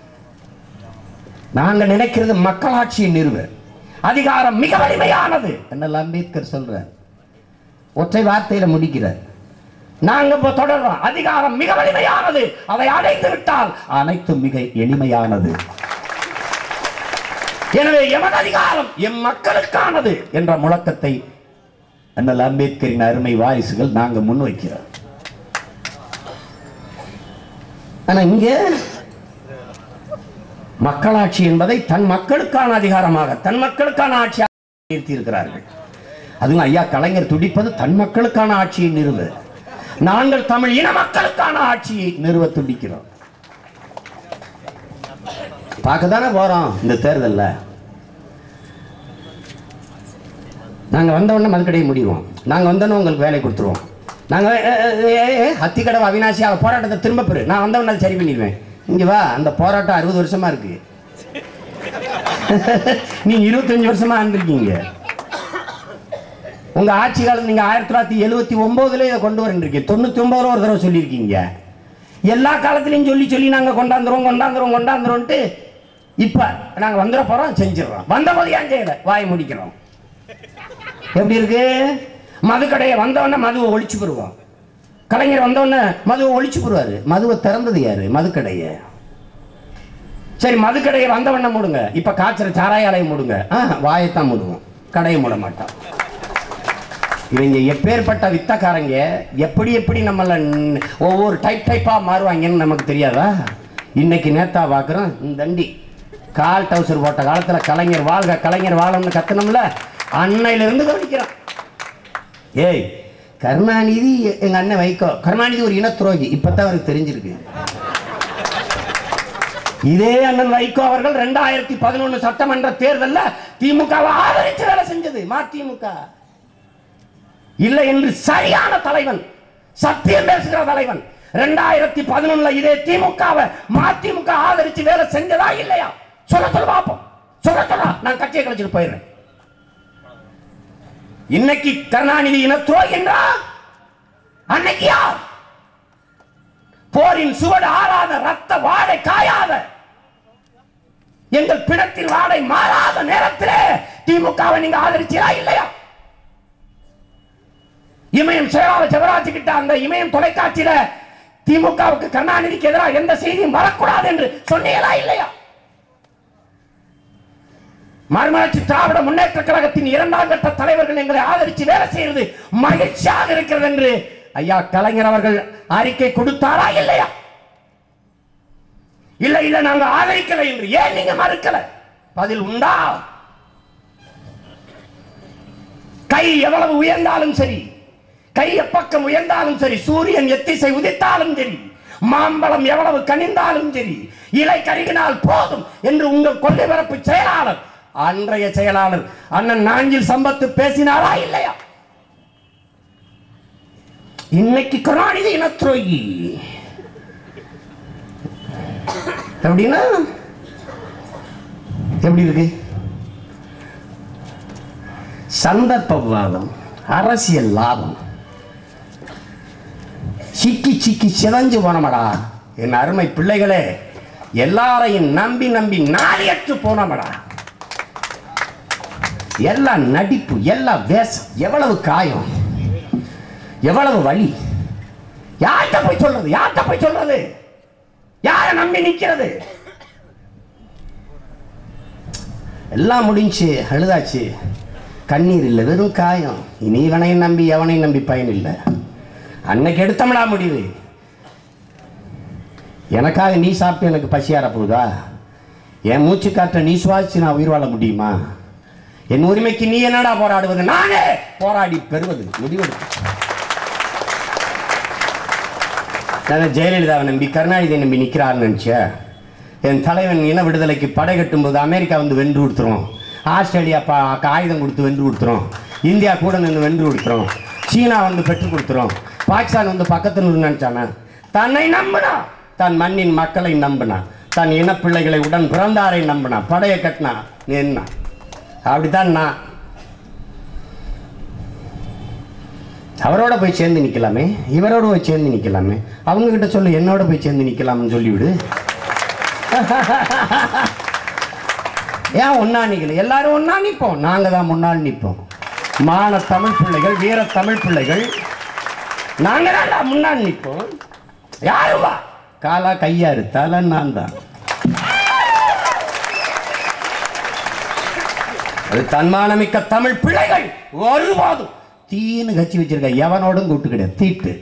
நாங்க நினைக்கிறது மக்களாட்சியை நிறுவ அதிகாரம் மிக வலிமையானது என்ன அம்பேத்கர் சொல்றார் ஒற்றை வார்த்தையில முடிக்கிறார் நாங்க இப்ப தொடர்றோம் அதிகாரம் மிக வலிமையானது அதை அடைந்து விட்டால் அனைத்தும் மிக எளிமையானது எனவே எமது அதிகாரம் எம் மக்களுக்கானது என்ற முழக்கத்தை அண்ணல் அம்பேத்கரின் அருமை வாரிசுகள் நாங்க முன்வைக்கிறோம் ஆனா இங்க மக்களாட்சி என்பதை தன் மக்களுக்கான அதிகாரமாக தன் மக்களுக்கான ஆட்சியாக நிறுத்தி இருக்கிறார்கள் அதுவும் ஐயா கலைஞர் துடிப்பது தன் மக்களுக்கான ஆட்சியை நிறுவ நாங்கள் தமிழ் இன மக்களுக்கான ஆட்சியை நிறுவ துடிக்கிறோம் பார்க்க தானே போறோம் இந்த தேர்தல்ல நாங்க வந்த உடனே மதுக்கடையை முடிவோம் நாங்க வந்தோடனே உங்களுக்கு வேலை கொடுத்துருவோம் நாங்க ஏ, ஏ, ஏ, ஏ, அத்திக்கடவு அவினாசி அவ போராட்டத்தை திரும்ப பெறு நான் வந்த உடனே அதை சரி பண்ணிடுவேன் இங்க வா அந்த போராட்டம் அறுபது வருஷமா இருக்கு நீங்க இருபத்தஞ்சு வருஷமா இருந்திருக்கீங்க உங்க ஆட்சி காலம் நீங்க ஆயிரத்தி தொள்ளாயிரத்தி எழுபத்தி ஒன்பதுல இதை கொண்டு வரீங்க தொண்ணூத்தி ஒன்பதுல ஒரு தடவை சொல்லியிருக்கீங்க எல்லா காலத்திலையும் சொல்லி சொல்லி நாங்க கொண்டாந்துருவோம் கொண்டாந்துருவோம் கொண்டாந்துருவோம்ட்டு இப்ப நாங்க வந்துட போறோம் செஞ்சிடறோம் வந்த போது ஏன் செய்யல வாய் முடிக்கிறோம் எப்படி இருக்கு மதுக்கடையை வந்தவொடனே மதுவை ஒழிச்சு போடுவோம் கலைஞர் வந்தவொடனே மதுவை ஒழிச்சு போடுவாரு மதுவை திறந்தது யாரு மதுக்கடையை சரி மதுக்கடையை வந்தவொடனே மூடுங்க இப்ப காய்ச்சற சாராய ஆலையை மூடுங்க ஆ வாயைத்தான் மூடுவோம் கடையை மூட மாட்டோம் இவங்க எப்பேற்பட்ட வித்தக்காரங்க எப்படி எப்படி நம்மள ந- ஒவ்வொரு டைப் டைப்பா மாறுவாங்கன்னு நமக்கு தெரியாதா இன்னைக்கு நேத்தா பார்க்குறோம் இந்த தண்டி கால் டவுசர் போட்ட காலத்துல கலைஞர் வாழ்க கலைஞர் வாழணும்னு கத்தணும்ல அன்னையில இருந்து கவனிக்கிறோம் ஏய் கருணாநிதி எ- எங்க அண்ணன் வைகோ கருணாநிதி ஒரு இனத்துரோகி இப்பதான் அவருக்கு தெரிஞ்சிருக்கு இதே அண்ணன் வைகோ அவர்கள் ரெண்டாயிரத்தி பதினொன்னு சட்டமன்ற தேர்தல்ல திமுகவை ஆதரிச்சு வேலை செஞ்சது மதிமுக இல்லை என்று சரியான தலைவன் சத்தியம் பேசுகிற தலைவன் ரெண்டாயிரத்தி பதினொன்னுல இதே திமுகவை மதிமுக ஆதரிச்சு வேலை செஞ்சதா இல்லையா சொல்ல சொல்ல பார்ப்போம் சொல்ல சொல்ல நான் கட்சியை கழிச்சிட்டு போயிடுறேன் இன்னைக்கு கருணாநிதி இன துரோகின்றா அன்னைக்கு யார் போரின் சுவடு ஆறாத ரத்த வாடை காயாத எங்கள் பிணத்தில் வாடை மாறாத நேரத்திலே திமுகவை நீங்க ஆதரிச்சீரா இல்லையா இமயம் சேவால ஜெகராஜ் கிட்ட அந்த இமயம் தொலைக்காட்சியில திமுகவுக்கு கருணாநிதிக்கு எதிராக எந்த செய்தியும் வரக்கூடாது என்று சொன்னீங்களா இல்லையா மறுமலர்ச்சி திராவிட முன்னேற்ற கழகத்தின் இரண்டாம் கட்ட தலைவர்கள் எங்களை ஆதரித்து வேலை செய்வது மகிழ்ச்சியாக இருக்கிறது என்று ஐயா கலைஞர் அவர்கள் அறிக்கை கொடுத்தாரா இல்லையா இல்ல இல்ல நாங்க ஆதரிக்கல என்று ஏன் நீங்க மறுக்கல பதில் உண்டா கை எவ்வளவு உயர்ந்தாலும் சரி கை எப்பக்கம் உயர்ந்தாலும் சரி சூரியன் எத்திசை உதித்தாலும் சரி மாம்பழம் எவ்வளவு கனிந்தாலும் சரி இலை கருகினால் போதும் என்று உங்கள் கொள்கை பரப்பு செயலாளர் அன்றைய செயலாளர் அண்ணன் நாஞ்சில் சம்பத்து பேசினாரா இல்லையா இன்னைக்கு கருணாநிதி இனத்துரோகி அப்படின்னா எப்படி இருக்கு சந்தர்ப்பவாதம் அரசியல் லாபம் சிக்கி சிக்கி சிதஞ்சு போனமடா என் அருமை பிள்ளைகளே எல்லாரையும் நம்பி நம்பி நாளியற்று போனமடா எல்லாம் நடிப்பு எல்லாம் வேஷம் எவ்வளவு காயம் எவ்வளவு வலி யார்கிட்ட போய் சொல்றது யார்கிட்ட போய் சொல்றது யாரை நம்பி நிக்கிறது எல்லாம் முடிஞ்சு அழுதாச்சு கண்ணீர் இல்லை வெறும் காயம் இனி இவனையும் நம்பி எவனையும் நம்பி பயன் இல்லை அன்னைக்கு எடுத்தோம்டா முடிவு எனக்காக நீ சாப்பிட்டு எனக்கு பசியார போகுதா என் மூச்சு காற்றை நீ சுவாசிச்சு நான் உயிர் வாழ முடியுமா என் உரிமைக்கு நீ என்னடா போராடுவது நானே போராடி பெறுவது முடிவெடுத்து நான் ஜெயலலிதாவை நம்பி கருணாநிதியை நம்பி நிற்கிறாருன்னு நினச்சேன் என் தலைவன் இன விடுதலைக்கு படை கட்டும்போது அமெரிக்கா வந்து வென்று கொடுத்துரும் ஆஸ்திரேலியா பா ஆயுதம் கொடுத்து வென்று கொடுத்துரும் இந்தியா கூட நின்று வென்று கொடுத்துரும் சீனா வந்து பெற்றுக் கொடுத்துரும் பாகிஸ்தான் வந்து பக்கத்தில் நின்று நினச்சானா தன்னை நம்பினா தன் மண்ணின் மக்களை நம்பினா தன் இனப்பிள்ளைகளை உடன் பிறந்தாரை நம்பினா படையை கட்டினா என்ன அப்படித்தான் நான் அவரோட போய் சேர்ந்து நிற்கலாமே இவரோட போய் சேர்ந்து நிற்கலாமே அவங்க கிட்ட சொல்லு என்னோட போய் சேர்ந்து நிற்கலாம்னு சொல்லிவிடு ஏன் ஒன்னா நிக்கல எல்லாரும் ஒன்னா நிற்போம் நாங்க தான் முன்னால் நிற்போம் மான தமிழ் பிள்ளைகள் வீர தமிழ் பிள்ளைகள் நாங்க தான் முன்னால் நிற்போம் யாரு வா காலா கையாரு தலை நான் தான் அது தன்மானமிக்க தமிழ் பிள்ளைகள் ஒருபோதும் தீன்னு கட்சி வச்சிருக்க எவனோடும் கூட்டு கிடையாது தீட்டு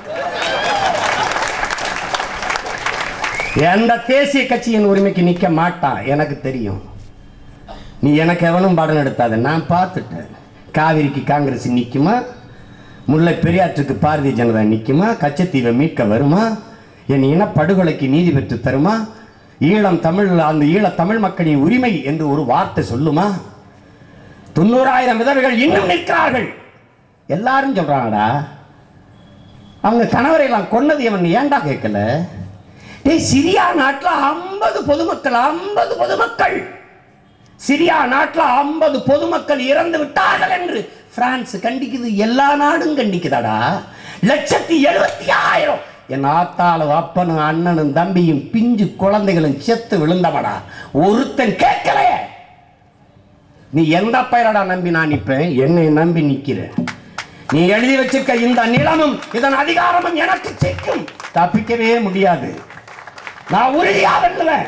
எந்த தேசிய கட்சியின் உரிமைக்கு நிக்க மாட்டான் எனக்கு தெரியும் நீ எனக்கு எவனும் பாடம் எடுத்தாத நான் பார்த்துட்டேன் காவிரிக்கு காங்கிரஸ் நிக்குமா முல்லை பெரியாற்றுக்கு பாரதிய ஜனதா நிக்குமா கச்சத்தீவை மீட்க வருமா என் இனப்படுகொலைக்கு நீதி பெற்று தருமா ஈழம் தமிழ் அந்த ஈழ தமிழ் மக்களின் உரிமை என்று ஒரு வார்த்தை சொல்லுமா தொண்ணூறாயிரம் விதவைகள் இன்னும் நிற்கிறார்கள் எல்லாரும் சொல்றாங்கடா அவங்க கணவரை எல்லாம் கொன்னது இவன் ஏன்டா கேட்கல டேய் சிரியா நாட்டுல ஐம்பது பொதுமக்கள் ஐம்பது பொதுமக்கள் சிரியா நாட்டுல ஐம்பது பொதுமக்கள் இறந்து விட்டார்கள் என்று பிரான்ஸ் கண்டிக்குது எல்லா நாடும் கண்டிக்குதாடா லட்சத்தி எழுபத்தி ஆயிரம் என் ஆத்தாளும் அப்பனும் அண்ணனும் தம்பியும் பிஞ்சு குழந்தைகளும் செத்து விழுந்தவடா ஒருத்தன் கேட்கலையே நீ எந்த பயிரடா நம்பி நான் நிற்பேன் என்னை நம்பி நிக்கிறேன் நீ எழுதி வச்சிருக்க இந்த நிலமும் இதன் அதிகாரமும் எனக்கு சிக்கும் தப்பிக்கவே முடியாது நான் உறுதியா வெல்லுவேன்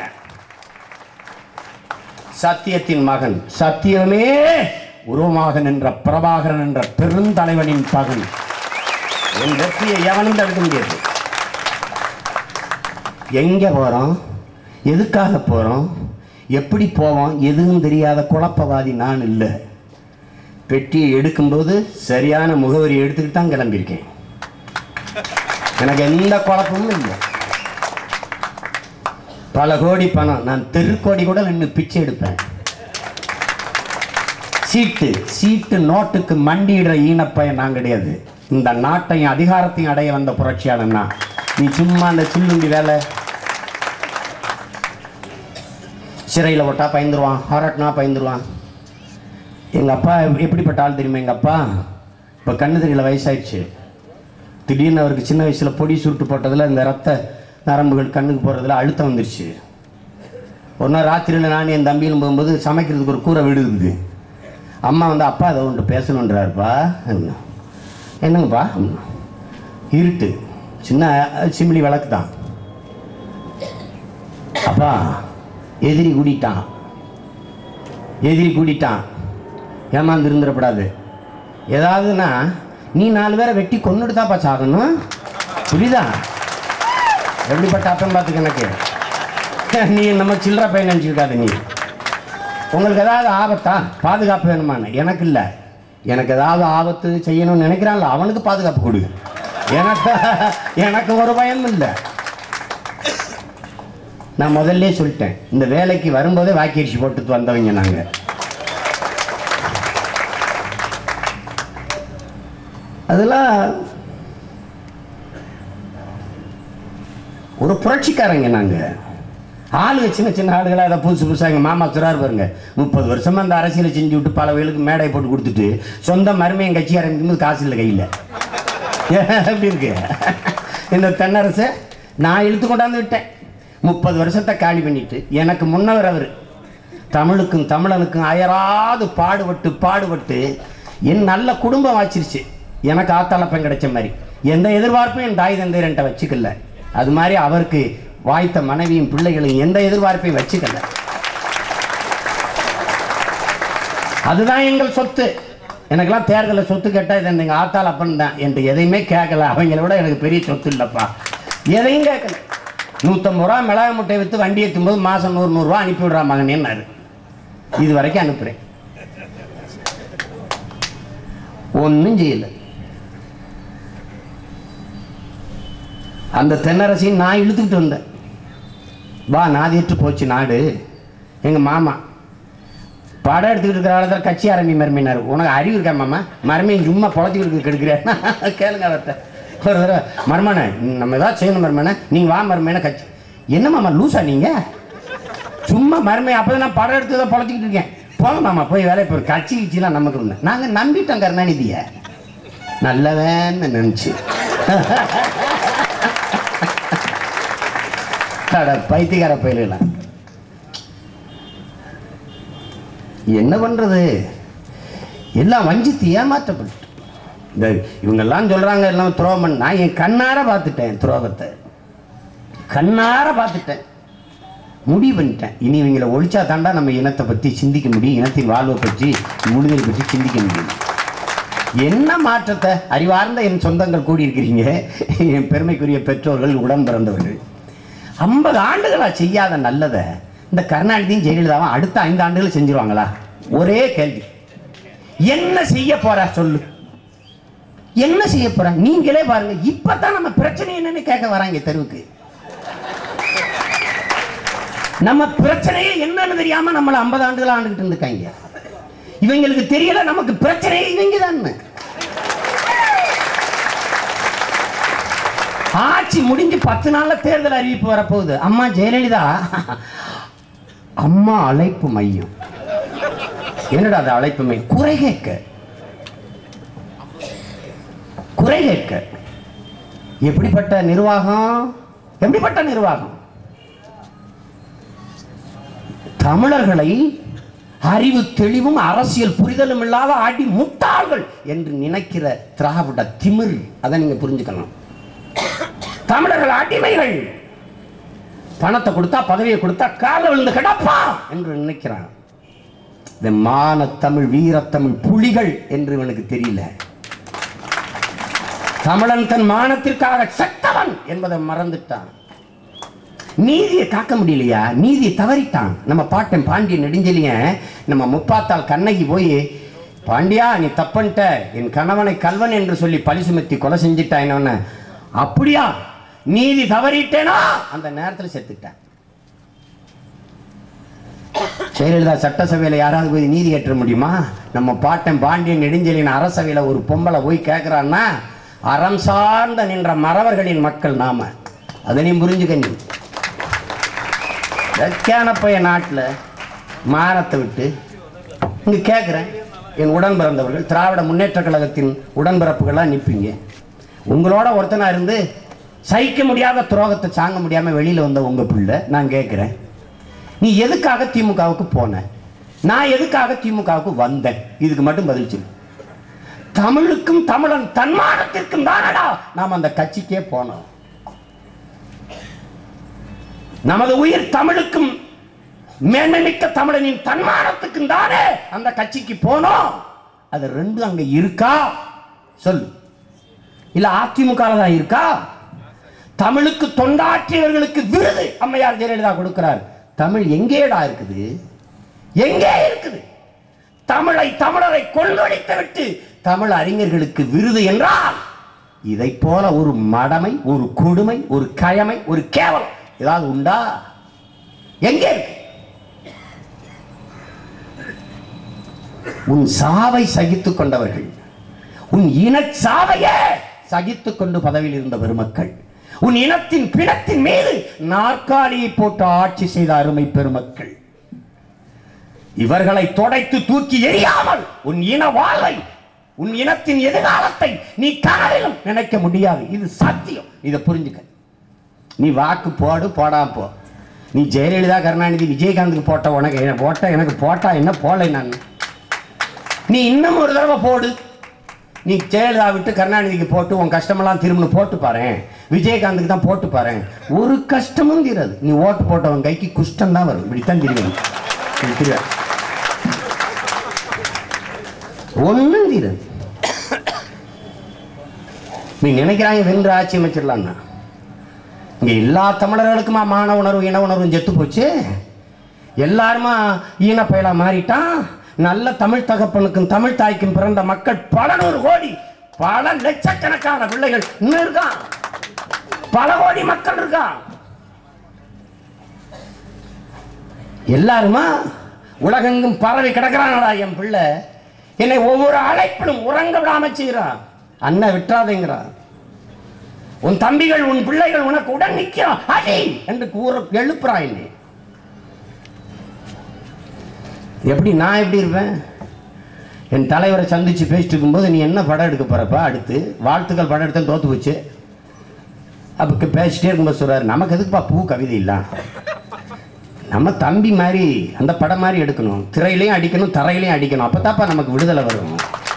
சத்தியத்தின் மகன் சத்தியமே உருவமாக நின்ற பிரபாகரன் என்ற பெருந்தலைவனின் பகன் என் வெற்றியை எவனும் தடுக்க முடியாது எங்க போறோம் எதுக்காக போறோம் எப்படி போவோம் எதுவும் தெரியாத குழப்பவாதி நான் இல்லை பெட்டியை எடுக்கும்போது சரியான முகவரி எடுத்துக்கிட்டு தான் கிளம்பியிருக்கேன் எனக்கு எந்த குழப்பமும் இல்லை பல கோடி பணம் நான் தெருக்கோடி கூட நின்று பிச்சை எடுப்பேன் சீட்டு சீட்டு நோட்டுக்கு மண்டியிடுற ஈனப்பையன் நான் கிடையாது இந்த நாட்டையும் அதிகாரத்தையும் அடைய வந்த புரட்சியாளன் நான் நீ சும்மா அந்த சில்லுண்டி வேலை சிறையில் விட்டா பயந்துருவான் ஹாரட்னா பயந்துருவான் எங்கள் அப்பா எப்படி- எப்படிப்பட்ட ஆள் தெரியுமா எங்கள் அப்பா இப்போ கண்ணு தெரியல வயசாயிடுச்சு திடீர்னு அவருக்கு சின்ன வயசில் பொடி சுருட்டு போட்டதில் இந்த ரத்த நரம்புகள் கண்ணுக்கு போகிறதுல அழுத்தம் வந்துருச்சு ஒரு நாள் ராத்திரியில் நான் என் தம்பியும் போகும்போது சமைக்கிறதுக்கு ஒரு கூரை வீடு இருக்குது அம்மா வந்து அப்பா அதை ஒன்று பேசணுன்றாருப்பா என்ன. என்னங்கப்பா அப்படின்னா. இருட்டு சின்ன அஹ், சிமிலி விளக்கு தான் அப்பா எதிரி கூடிட்டான் எதிரி கூடிட்டான் ஏமாந்து இருந்துடக்கூடாது ஏதாவதுன்னா நீ நாலு பேரை வெட்டி கொண்டுட்டு தான்ப்பா சாகணும் புரியுதா எப்படிப்பட்ட அப்பம் பார்த்துக்க எனக்கு நீ நம்ம சில்லற பையன் நினச்சிருக்காத நீ உங்களுக்கு ஏதாவது ஆபத்தா பாதுகாப்பு வேணுமான்னு எனக்கு இல்லை எனக்கு ஏதாவது ஆபத்து செய்யணும்னு நினைக்கிறான்ல அவனுக்கு பாதுகாப்பு கொடு எனக்கு எனக்கு ஒரு பயம் இல்லை நான் முதல்ல சொல்லிட்டேன் இந்த வேலைக்கு வரும்போதே வாக்கரிசி போட்டு வந்தவங்க நாங்க அதெல்லாம் ஒரு புரட்சிக்காரங்க நாங்க ஆளுங்க சின்ன சின்ன ஆளுகளா அதை புதுசு புதுசாக எங்கள் மாமா சொல்றாரு பாருங்க முப்பது வருஷமா அந்த அரசியலை செஞ்சு விட்டு பல வயலுக்கு மேடை போட்டு கொடுத்துட்டு சொந்த மருமையும் கட்சி ஆரம்பிக்கும்போது காசு இல்லை கையில் எப்படி இருக்கு இந்த தென்னரசை நான் இழுத்து கொண்டாந்து விட்டேன் முப்பது வருஷத்தை காலி பண்ணிட்டு எனக்கு முன்னவர் அவர் தமிழுக்கும் தமிழனுக்கும் அயராது பாடுபட்டு பாடுபட்டு என் நல்ல குடும்பம் வாச்சிருச்சு எனக்கு ஆத்தாளப்பன் கிடைச்ச மாதிரி எந்த எதிர்பார்ப்பும் என் தாய் தந்தையர்கிட்ட வச்சுக்கல அது மாதிரி அவருக்கு வாய்த்த மனைவியும் பிள்ளைகளையும் எந்த எதிர்பார்ப்பையும் வச்சுக்கல அதுதான் எங்கள் சொத்து எனக்கெல்லாம் தேர்தலில் சொத்து கேட்டால் இது எங்கள் ஆத்தாள் அப்பன் தான் என்று எதையுமே கேட்கல அவங்கள விட எனக்கு பெரிய சொத்து இல்லைப்பா எதையும் கேட்கல நூற்றம்பது ரூபா மிளகாய் முட்டை விற்று வண்டி ஏற்றும்போது மாதம் நூறு நூறுரூவா அனுப்பி விடுறா மகனேன்னாரு இது வரைக்கும் அனுப்புகிறேன் ஒன்றும் செய்யல அந்த தென்னரசையும் நான் இழுத்துக்கிட்டு வந்தேன் வா நாதிட்டு போச்சு நாடு எங்கள் மாமா படம் எடுத்துக்கிட்டு இருக்கிற ஆளுதான் கட்சி ஆரம்பி மருமையினார் உனக்கு அறிவு இருக்கா மாமா மருமையும் சும்மா பொழச்சிக்கிட்டு கெடுக்கிறேன் கேளுங்க அவர்கிட்ட ஒரு தடவை மருமனை நம்ம ஏதாவது செய்யணும் மருமனை நீங்கள் வா மருமையான கட்சி என்ன மாமா லூசா நீங்கள் சும்மா மருமை அப்போ நான் படம் எடுத்து தான் பொழச்சிக்கிட்டு இருக்கேன் போங்க மாமா போய் வேலையை போய் கட்சி கிச்சிலாம் நமக்கு இல்லை நாங்கள் நம்பிட்டோம் கருணாநிதியை நல்லவன்னு நினச்சி அட பைத்தியக்கார பயிலாம் என்ன பண்றது எல்லாம் வஞ்சித்து ஏமாற்றப்பட்டு இந்த இவங்கெல்லாம் சொல்றாங்க எல்லாம் துரோகம் நான் என் கண்ணார பார்த்துட்டேன் துரோகத்தை கண்ணார பார்த்துட்டேன் முடிவு பண்ணிட்டேன் இனி இவங்களை ஒழிச்சா தாண்டா நம்ம இனத்தை பற்றி சிந்திக்க முடியும் இனத்தின் வாழ்வை பற்றி விடுதலை பற்றி சிந்திக்க முடியும் என்ன மாற்றத்தை அறிவார்ந்த என் சொந்தங்கள் கூடியிருக்கிறீங்க என் பெருமைக்குரிய பெற்றோர்கள் உடன் பிறந்தவர்கள் ஐம்பது ஆண்டுகளா செய்யாத நல்லதை இந்த கருணாநிதியும் ஜெயலலிதாவும் அடுத்த ஐந்து ஆண்டுகள் செஞ்சிருவாங்களா ஒரே கேள்வி என்ன செய்ய போறா சொல்லு என்ன செய்ய போற நீங்களே பாருங்க இப்பதான் நம்ம பிரச்சனை என்னன்னு கேட்க வராங்க தெருவுக்கு நம்ம பிரச்சனையே என்னன்னு தெரியாம நம்மள ஐம்பது ஆண்டுகள் ஆண்டுகிட்டு இருந்திருக்காங்க இவங்களுக்கு தெரியல நமக்கு பிரச்சனையே இவங்க தான் ஆட்சி முடிஞ்சு பத்து நாள்ல தேர்தல் அறிவிப்பு வரப்போகுது அம்மா ஜெயலலிதா அம்மா அழைப்பு மையம் என்னடா அது அழைப்பு மையம் குறை கேட்க குறை கேட்க எப்படிப்பட்ட நிர்வாகம் எப்படிப்பட்ட நிர்வாகம் தமிழர்களை அறிவு தெளிவும் அரசியல் புரிதலும் இல்லாத அடி முட்டாள்கள் என்று நினைக்கிற திராவிட திமிர் அதை நீங்க புரிஞ்சுக்கணும் தமிழர்கள் அடிமைகள் பணத்தை கொடுத்தா பதவியை கொடுத்தா கால விழுந்து கிடப்பா என்று நினைக்கிறான் இந்த மான தமிழ் வீரத்தமிழ் புலிகள் என்று இவனுக்கு தெரியல தமிழன் தன் மானத்திற்காக செத்தவன் என்பதை மறந்துட்டான் நீதியை காக்க முடியலையா நீதியை தவறிட்டான் நம்ம பாட்டன் பாண்டிய நெடுஞ்செலியன் நம்ம முப்பாத்தாள் கண்ணகி போய் பாண்டியா நீ தப்பன்ட்ட என் கணவனை கல்வன் என்று சொல்லி பழி சுமத்தி கொலை செஞ்சிட்டா என்ன அப்படியா நீதி தவறிட்டேனா அந்த நேரத்தில் செத்துட்டேன் ஜெயலலிதா சட்டசபையில் யாராவது போய் நீதி ஏற்ற முடியுமா நம்ம பாட்டன் பாண்டியன் நெடுஞ்செலியன் அரசவையில் ஒரு பொம்பளை போய் கேட்குறான்னா அறம் சார்ந்த நின்ற மறவர்களின் மக்கள் நாம அதனையும் புரிஞ்சுக்க நீ வெக்கான பைய நாட்டில் மானத்தை விட்டு இங்கே கேட்குறேன் என் உடன் பிறந்தவர்கள் திராவிட முன்னேற்ற கழகத்தின் உடன்பிறப்புகளாக நிற்பீங்க உங்களோட ஒருத்தனா இருந்து சகிக்க முடியாத துரோகத்தை சாங்க முடியாமல் வெளியில் வந்த உங்கள் பிள்ளை நான் கேட்குறேன் நீ எதுக்காக திமுகவுக்கு போன நான் எதுக்காக திமுகவுக்கு வந்தேன் இதுக்கு மட்டும் பதில் சொல்லு தமிழுக்கும் தமிழன் தன்மானத்திற்கும் தானடா நாம் அந்த கட்சிக்கே போனோம் நமது உயிர் தமிழுக்கும் மேன்மைமிக்க தமிழனின் தன்மானத்துக்கும் தானே அந்த கட்சிக்கு போனோம் அது ரெண்டும் அங்க இருக்கா சொல்லு இல்ல அதிமுக தான் இருக்கா தமிழுக்கு தொண்டாற்றியவர்களுக்கு விருது அம்மையார் ஜெயலலிதா கொடுக்கிறார் தமிழ் எங்கேடா இருக்குது எங்கே இருக்குது தமிழை தமிழரை கொள்வடித்து விட்டு தமிழ் அறிஞர்களுக்கு விருது என்றால் இதை போல ஒரு மடமை ஒரு கொடுமை ஒரு கயமை ஒரு கேவலம் ஏதாவது உண்டா எங்கே இருக்கு உன் சாவை சகித்துக் கொண்டவர்கள் உன் இனச் சாவையே சகித்துக் கொண்டு பதவியில் இருந்த பெருமக்கள் உன் இனத்தின் பிணத்தின் மீது நாற்காலியை போட்டு ஆட்சி செய்த அருமை பெருமக்கள் இவர்களை தொடைத்து தூக்கி எறியாமல் உன் இன வாழ்வை உன் இனத்தின் எதிர்காலத்தை நீ கனவிலும் நினைக்க முடியாது இது சத்தியம் இதை புரிஞ்சுக்க நீ வாக்கு போடு போடாம போ நீ ஜெயலலிதா கருணாநிதி விஜயகாந்துக்கு போட்ட உனக்கு எனக்கு போட்ட எனக்கு போட்டா என்ன போலை நான் நீ இன்னும் ஒரு தடவை போடு நீ ஜெயலலிதா விட்டு கருணாநிதிக்கு போட்டு உன் கஷ்டமெல்லாம் திரும்ப போட்டு பாரு விஜயகாந்துக்கு தான் போட்டு பாரு ஒரு கஷ்டமும் தீராது நீ ஓட்டு போட்டவன் கைக்கு குஷ்டம் தான் வரும் இப்படித்தான் திரும்பி இப்படி திரும்ப ஒன்றும் தீராது நீ நினைக்கிறாங்க வென்று ஆட்சி அமைச்சிடலாம்னா இங்க எல்லா தமிழர்களுக்குமா மான உணர்வு இன உணர்வும் செத்து போச்சு எல்லாருமா ஈன பயலா மாறிட்டான் நல்ல தமிழ் தகப்பனுக்கும் தமிழ் தாய்க்கும் பிறந்த மக்கள் பல நூறு கோடி பல லட்சக்கணக்கான பிள்ளைகள் இன்னும் இருக்கான் பல கோடி மக்கள் இருக்கான் எல்லாருமா உலகெங்கும் பரவி கிடக்கிறானடா என் பிள்ளை என்னை ஒவ்வொரு அழைப்பிலும் உறங்க விடாம செய்கிறான் அண்ணன் விட்டுறாதேங்கிறான் உன் தம்பிகள் உன் பிள்ளைகள் உனக்கு உடன் நிற்கிறான் அடி என்று கூற எழுப்புறான் என்னை எப்படி நான் எப்படி இருப்பேன் என் தலைவரை சந்திச்சு பேசிட்டு இருக்கும்போது நீ என்ன படம் எடுக்க போறப்ப அடுத்து வாழ்த்துக்கள் படம் எடுத்தேன் தோத்து போச்சு அப்போ பேசிட்டே இருக்கும்போது சொல்றாரு நமக்கு எதுக்குப்பா பூ கவிதை இல்ல நம்ம தம்பி மாதிரி அந்த படம் மாதிரி எடுக்கணும் திரையிலையும் அடிக்கணும் தரையிலையும் அடிக்கணும் அப்பதாப்பா நமக்கு விடுதலை வரும்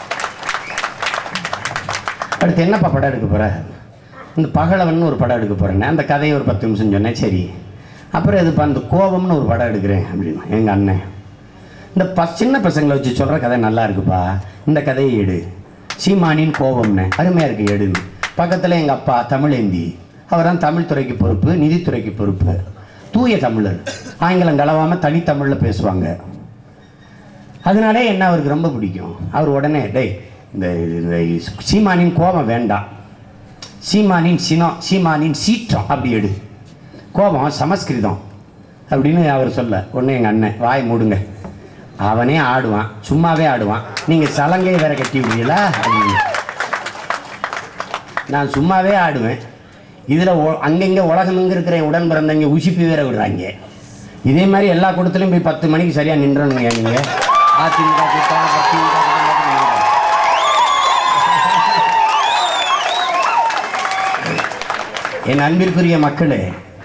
அடுத்து என்னப்பா படம் எடுக்க போற இந்த பகலவன் ஒரு படம் எடுக்க போறேன் அந்த கதையை ஒரு பத்து நிமிஷம் சொன்னேன் சரி அப்புறம் இதுப்பா இந்த கோபம்னு ஒரு படம் எடுக்கிறேன் அப்படின்னு எங்க அண்ணன் இந்த ப சின்ன பசங்களை வச்சு சொல்ற கதை நல்லா இருக்குப்பா இந்த கதையை எடு சீமானின் கோபம்னு அருமையா இருக்கு எடுன்னு பக்கத்துல எங்க அப்பா தமிழேந்தி அவர் தான் தமிழ் துறைக்கு பொறுப்பு நிதித்துறைக்கு பொறுப்பு தூய தமிழர் ஆங்கிலம் கலவாம தனித்தமிழ்ல பேசுவாங்க அதனாலே என்ன அவருக்கு ரொம்ப பிடிக்கும் அவர் உடனே டேய் இந்த இந்த சீமானின் கோபம் வேண்டாம் சீமானின் சினம் சீமானின் சீற்றம் அப்படி எடு கோபம் சமஸ்கிருதம் அப்படின்னு அவர் சொல்ல உடனே எங்கள் அண்ணன் வாய் மூடுங்க அவனே ஆடுவான் சும்மாவே ஆடுவான் நீங்கள் சலங்கை வேற கட்டி விடுவீங்களா அப்படின்னு நான் சும்மாவே ஆடுவேன் இதில் அங்கங்கே உலகமெங்க இருக்கிற உடன் பிறந்தவங்க உசிப்பி வேற விடுறாங்க இதே மாதிரி எல்லா கூட்டத்திலையும் போய் பத்து மணிக்கு சரியாக நின்றணுங்க நீங்கள் அதிமுக கூட்டம் அதிமுக கூட்டம் என் அன்பிற்குரிய மக்களே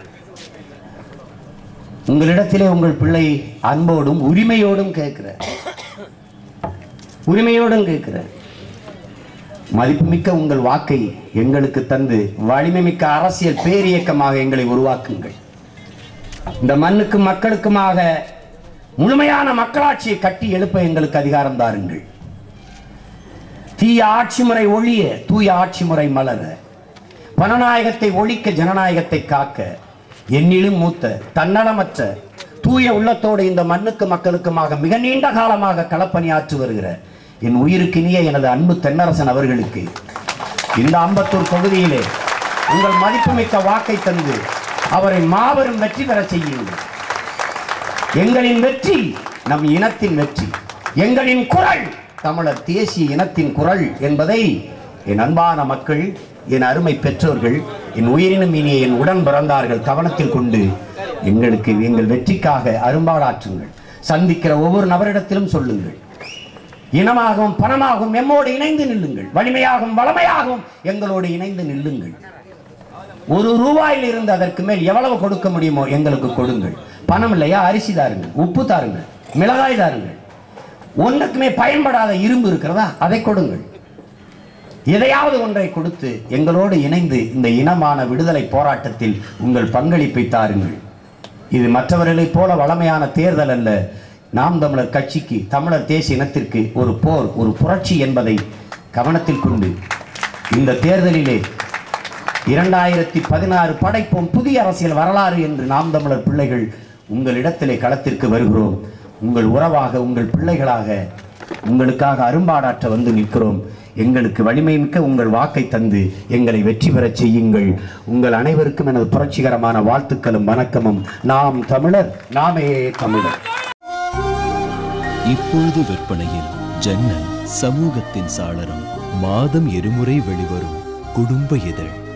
உங்களிடத்திலே உங்கள் பிள்ளை அன்போடும் உரிமையோடும் கேட்கிற உரிமையோடும் கேட்கிற மதிப்புமிக்க உங்கள் வாக்கை எங்களுக்கு தந்து வலிமை மிக்க அரசியல் பேரியக்கமாக எங்களை உருவாக்குங்கள் இந்த மண்ணுக்கும் மக்களுக்குமாக முழுமையான மக்களாட்சியை கட்டி எழுப்ப எங்களுக்கு அதிகாரம் தாருங்கள் தீய ஆட்சி முறை ஒழிய தூய ஆட்சி முறை மலர பணநாயகத்தை ஒழிக்க ஜனநாயகத்தை காக்க என்னிலும் மூத்த தன்னலமற்ற தூய உள்ளத்தோடு இந்த மண்ணுக்கு மக்களுக்குமாக மிக நீண்ட காலமாக களப்பணியாற்றி வருகிற என் உயிருக்கினிய எனது அன்பு தென்னரசன் அவர்களுக்கு இந்த அம்பத்தூர் தொகுதியிலே உங்கள் மதிப்புமிக்க வாக்கை தந்து அவரை மாபெரும் வெற்றி பெறச் செய்யுங்கள் எங்களின் வெற்றி நம் இனத்தின் வெற்றி எங்களின் குரல் தமிழர் தேசிய இனத்தின் குரல் என்பதை என் அன்பான மக்கள் என் அருமை பெற்றோர்கள் என் உயிரினும் இனிய என் உடன் பிறந்தார்கள் கவனத்தில் கொண்டு எங்களுக்கு எங்கள் வெற்றிக்காக அரும்பாடாற்றுங்கள் சந்திக்கிற ஒவ்வொரு நபரிடத்திலும் சொல்லுங்கள் இனமாகவும் பணமாகவும் எம்மோடு இணைந்து நில்லுங்கள் வலிமையாகவும் வளமையாகவும் எங்களோடு இணைந்து நில்லுங்கள் ஒரு ரூபாயில் இருந்து அதற்கு மேல் எவ்வளவு கொடுக்க முடியுமோ எங்களுக்கு கொடுங்கள் பணம் இல்லையா அரிசி தாருங்கள் உப்பு தாருங்கள் மிளகாய் தாருங்கள் ஒன்றுக்குமே பயன்படாத இரும்பு இருக்கிறதா அதை கொடுங்கள் எதையாவது ஒன்றை கொடுத்து எங்களோடு இணைந்து இந்த இனமான விடுதலை போராட்டத்தில் உங்கள் பங்களிப்பை தாருங்கள் இது மற்றவர்களைப் போல வளமையான தேர்தல் அல்ல நாம் தமிழர் கட்சிக்கு தமிழர் தேசிய இனத்திற்கு ஒரு போர் ஒரு புரட்சி என்பதை கவனத்தில் கொண்டு இந்த தேர்தலிலே இரண்டாயிரத்தி பதினாறு படைப்போம் புதிய அரசியல் வரலாறு என்று நாம் தமிழர் பிள்ளைகள் உங்களிடத்திலே களத்திற்கு வருகிறோம் உங்கள் உறவாக உங்கள் பிள்ளைகளாக உங்களுக்காக அரும்பாடாற்ற வந்து நிற்கிறோம் எங்களுக்கு வலிமை மிக்க உங்கள் வாக்கை தந்து எங்களை வெற்றி பெறச் செய்யுங்கள் உங்கள் அனைவருக்கும் எனது புரட்சிகரமான வாழ்த்துக்களும் வணக்கமும் நாம் தமிழர் நாமே தமிழர் இப்பொழுது விற்பனையில் ஜன்னல் சமூகத்தின் சாளரம் மாதம் இருமுறை வெளிவரும் குடும்ப இதழ்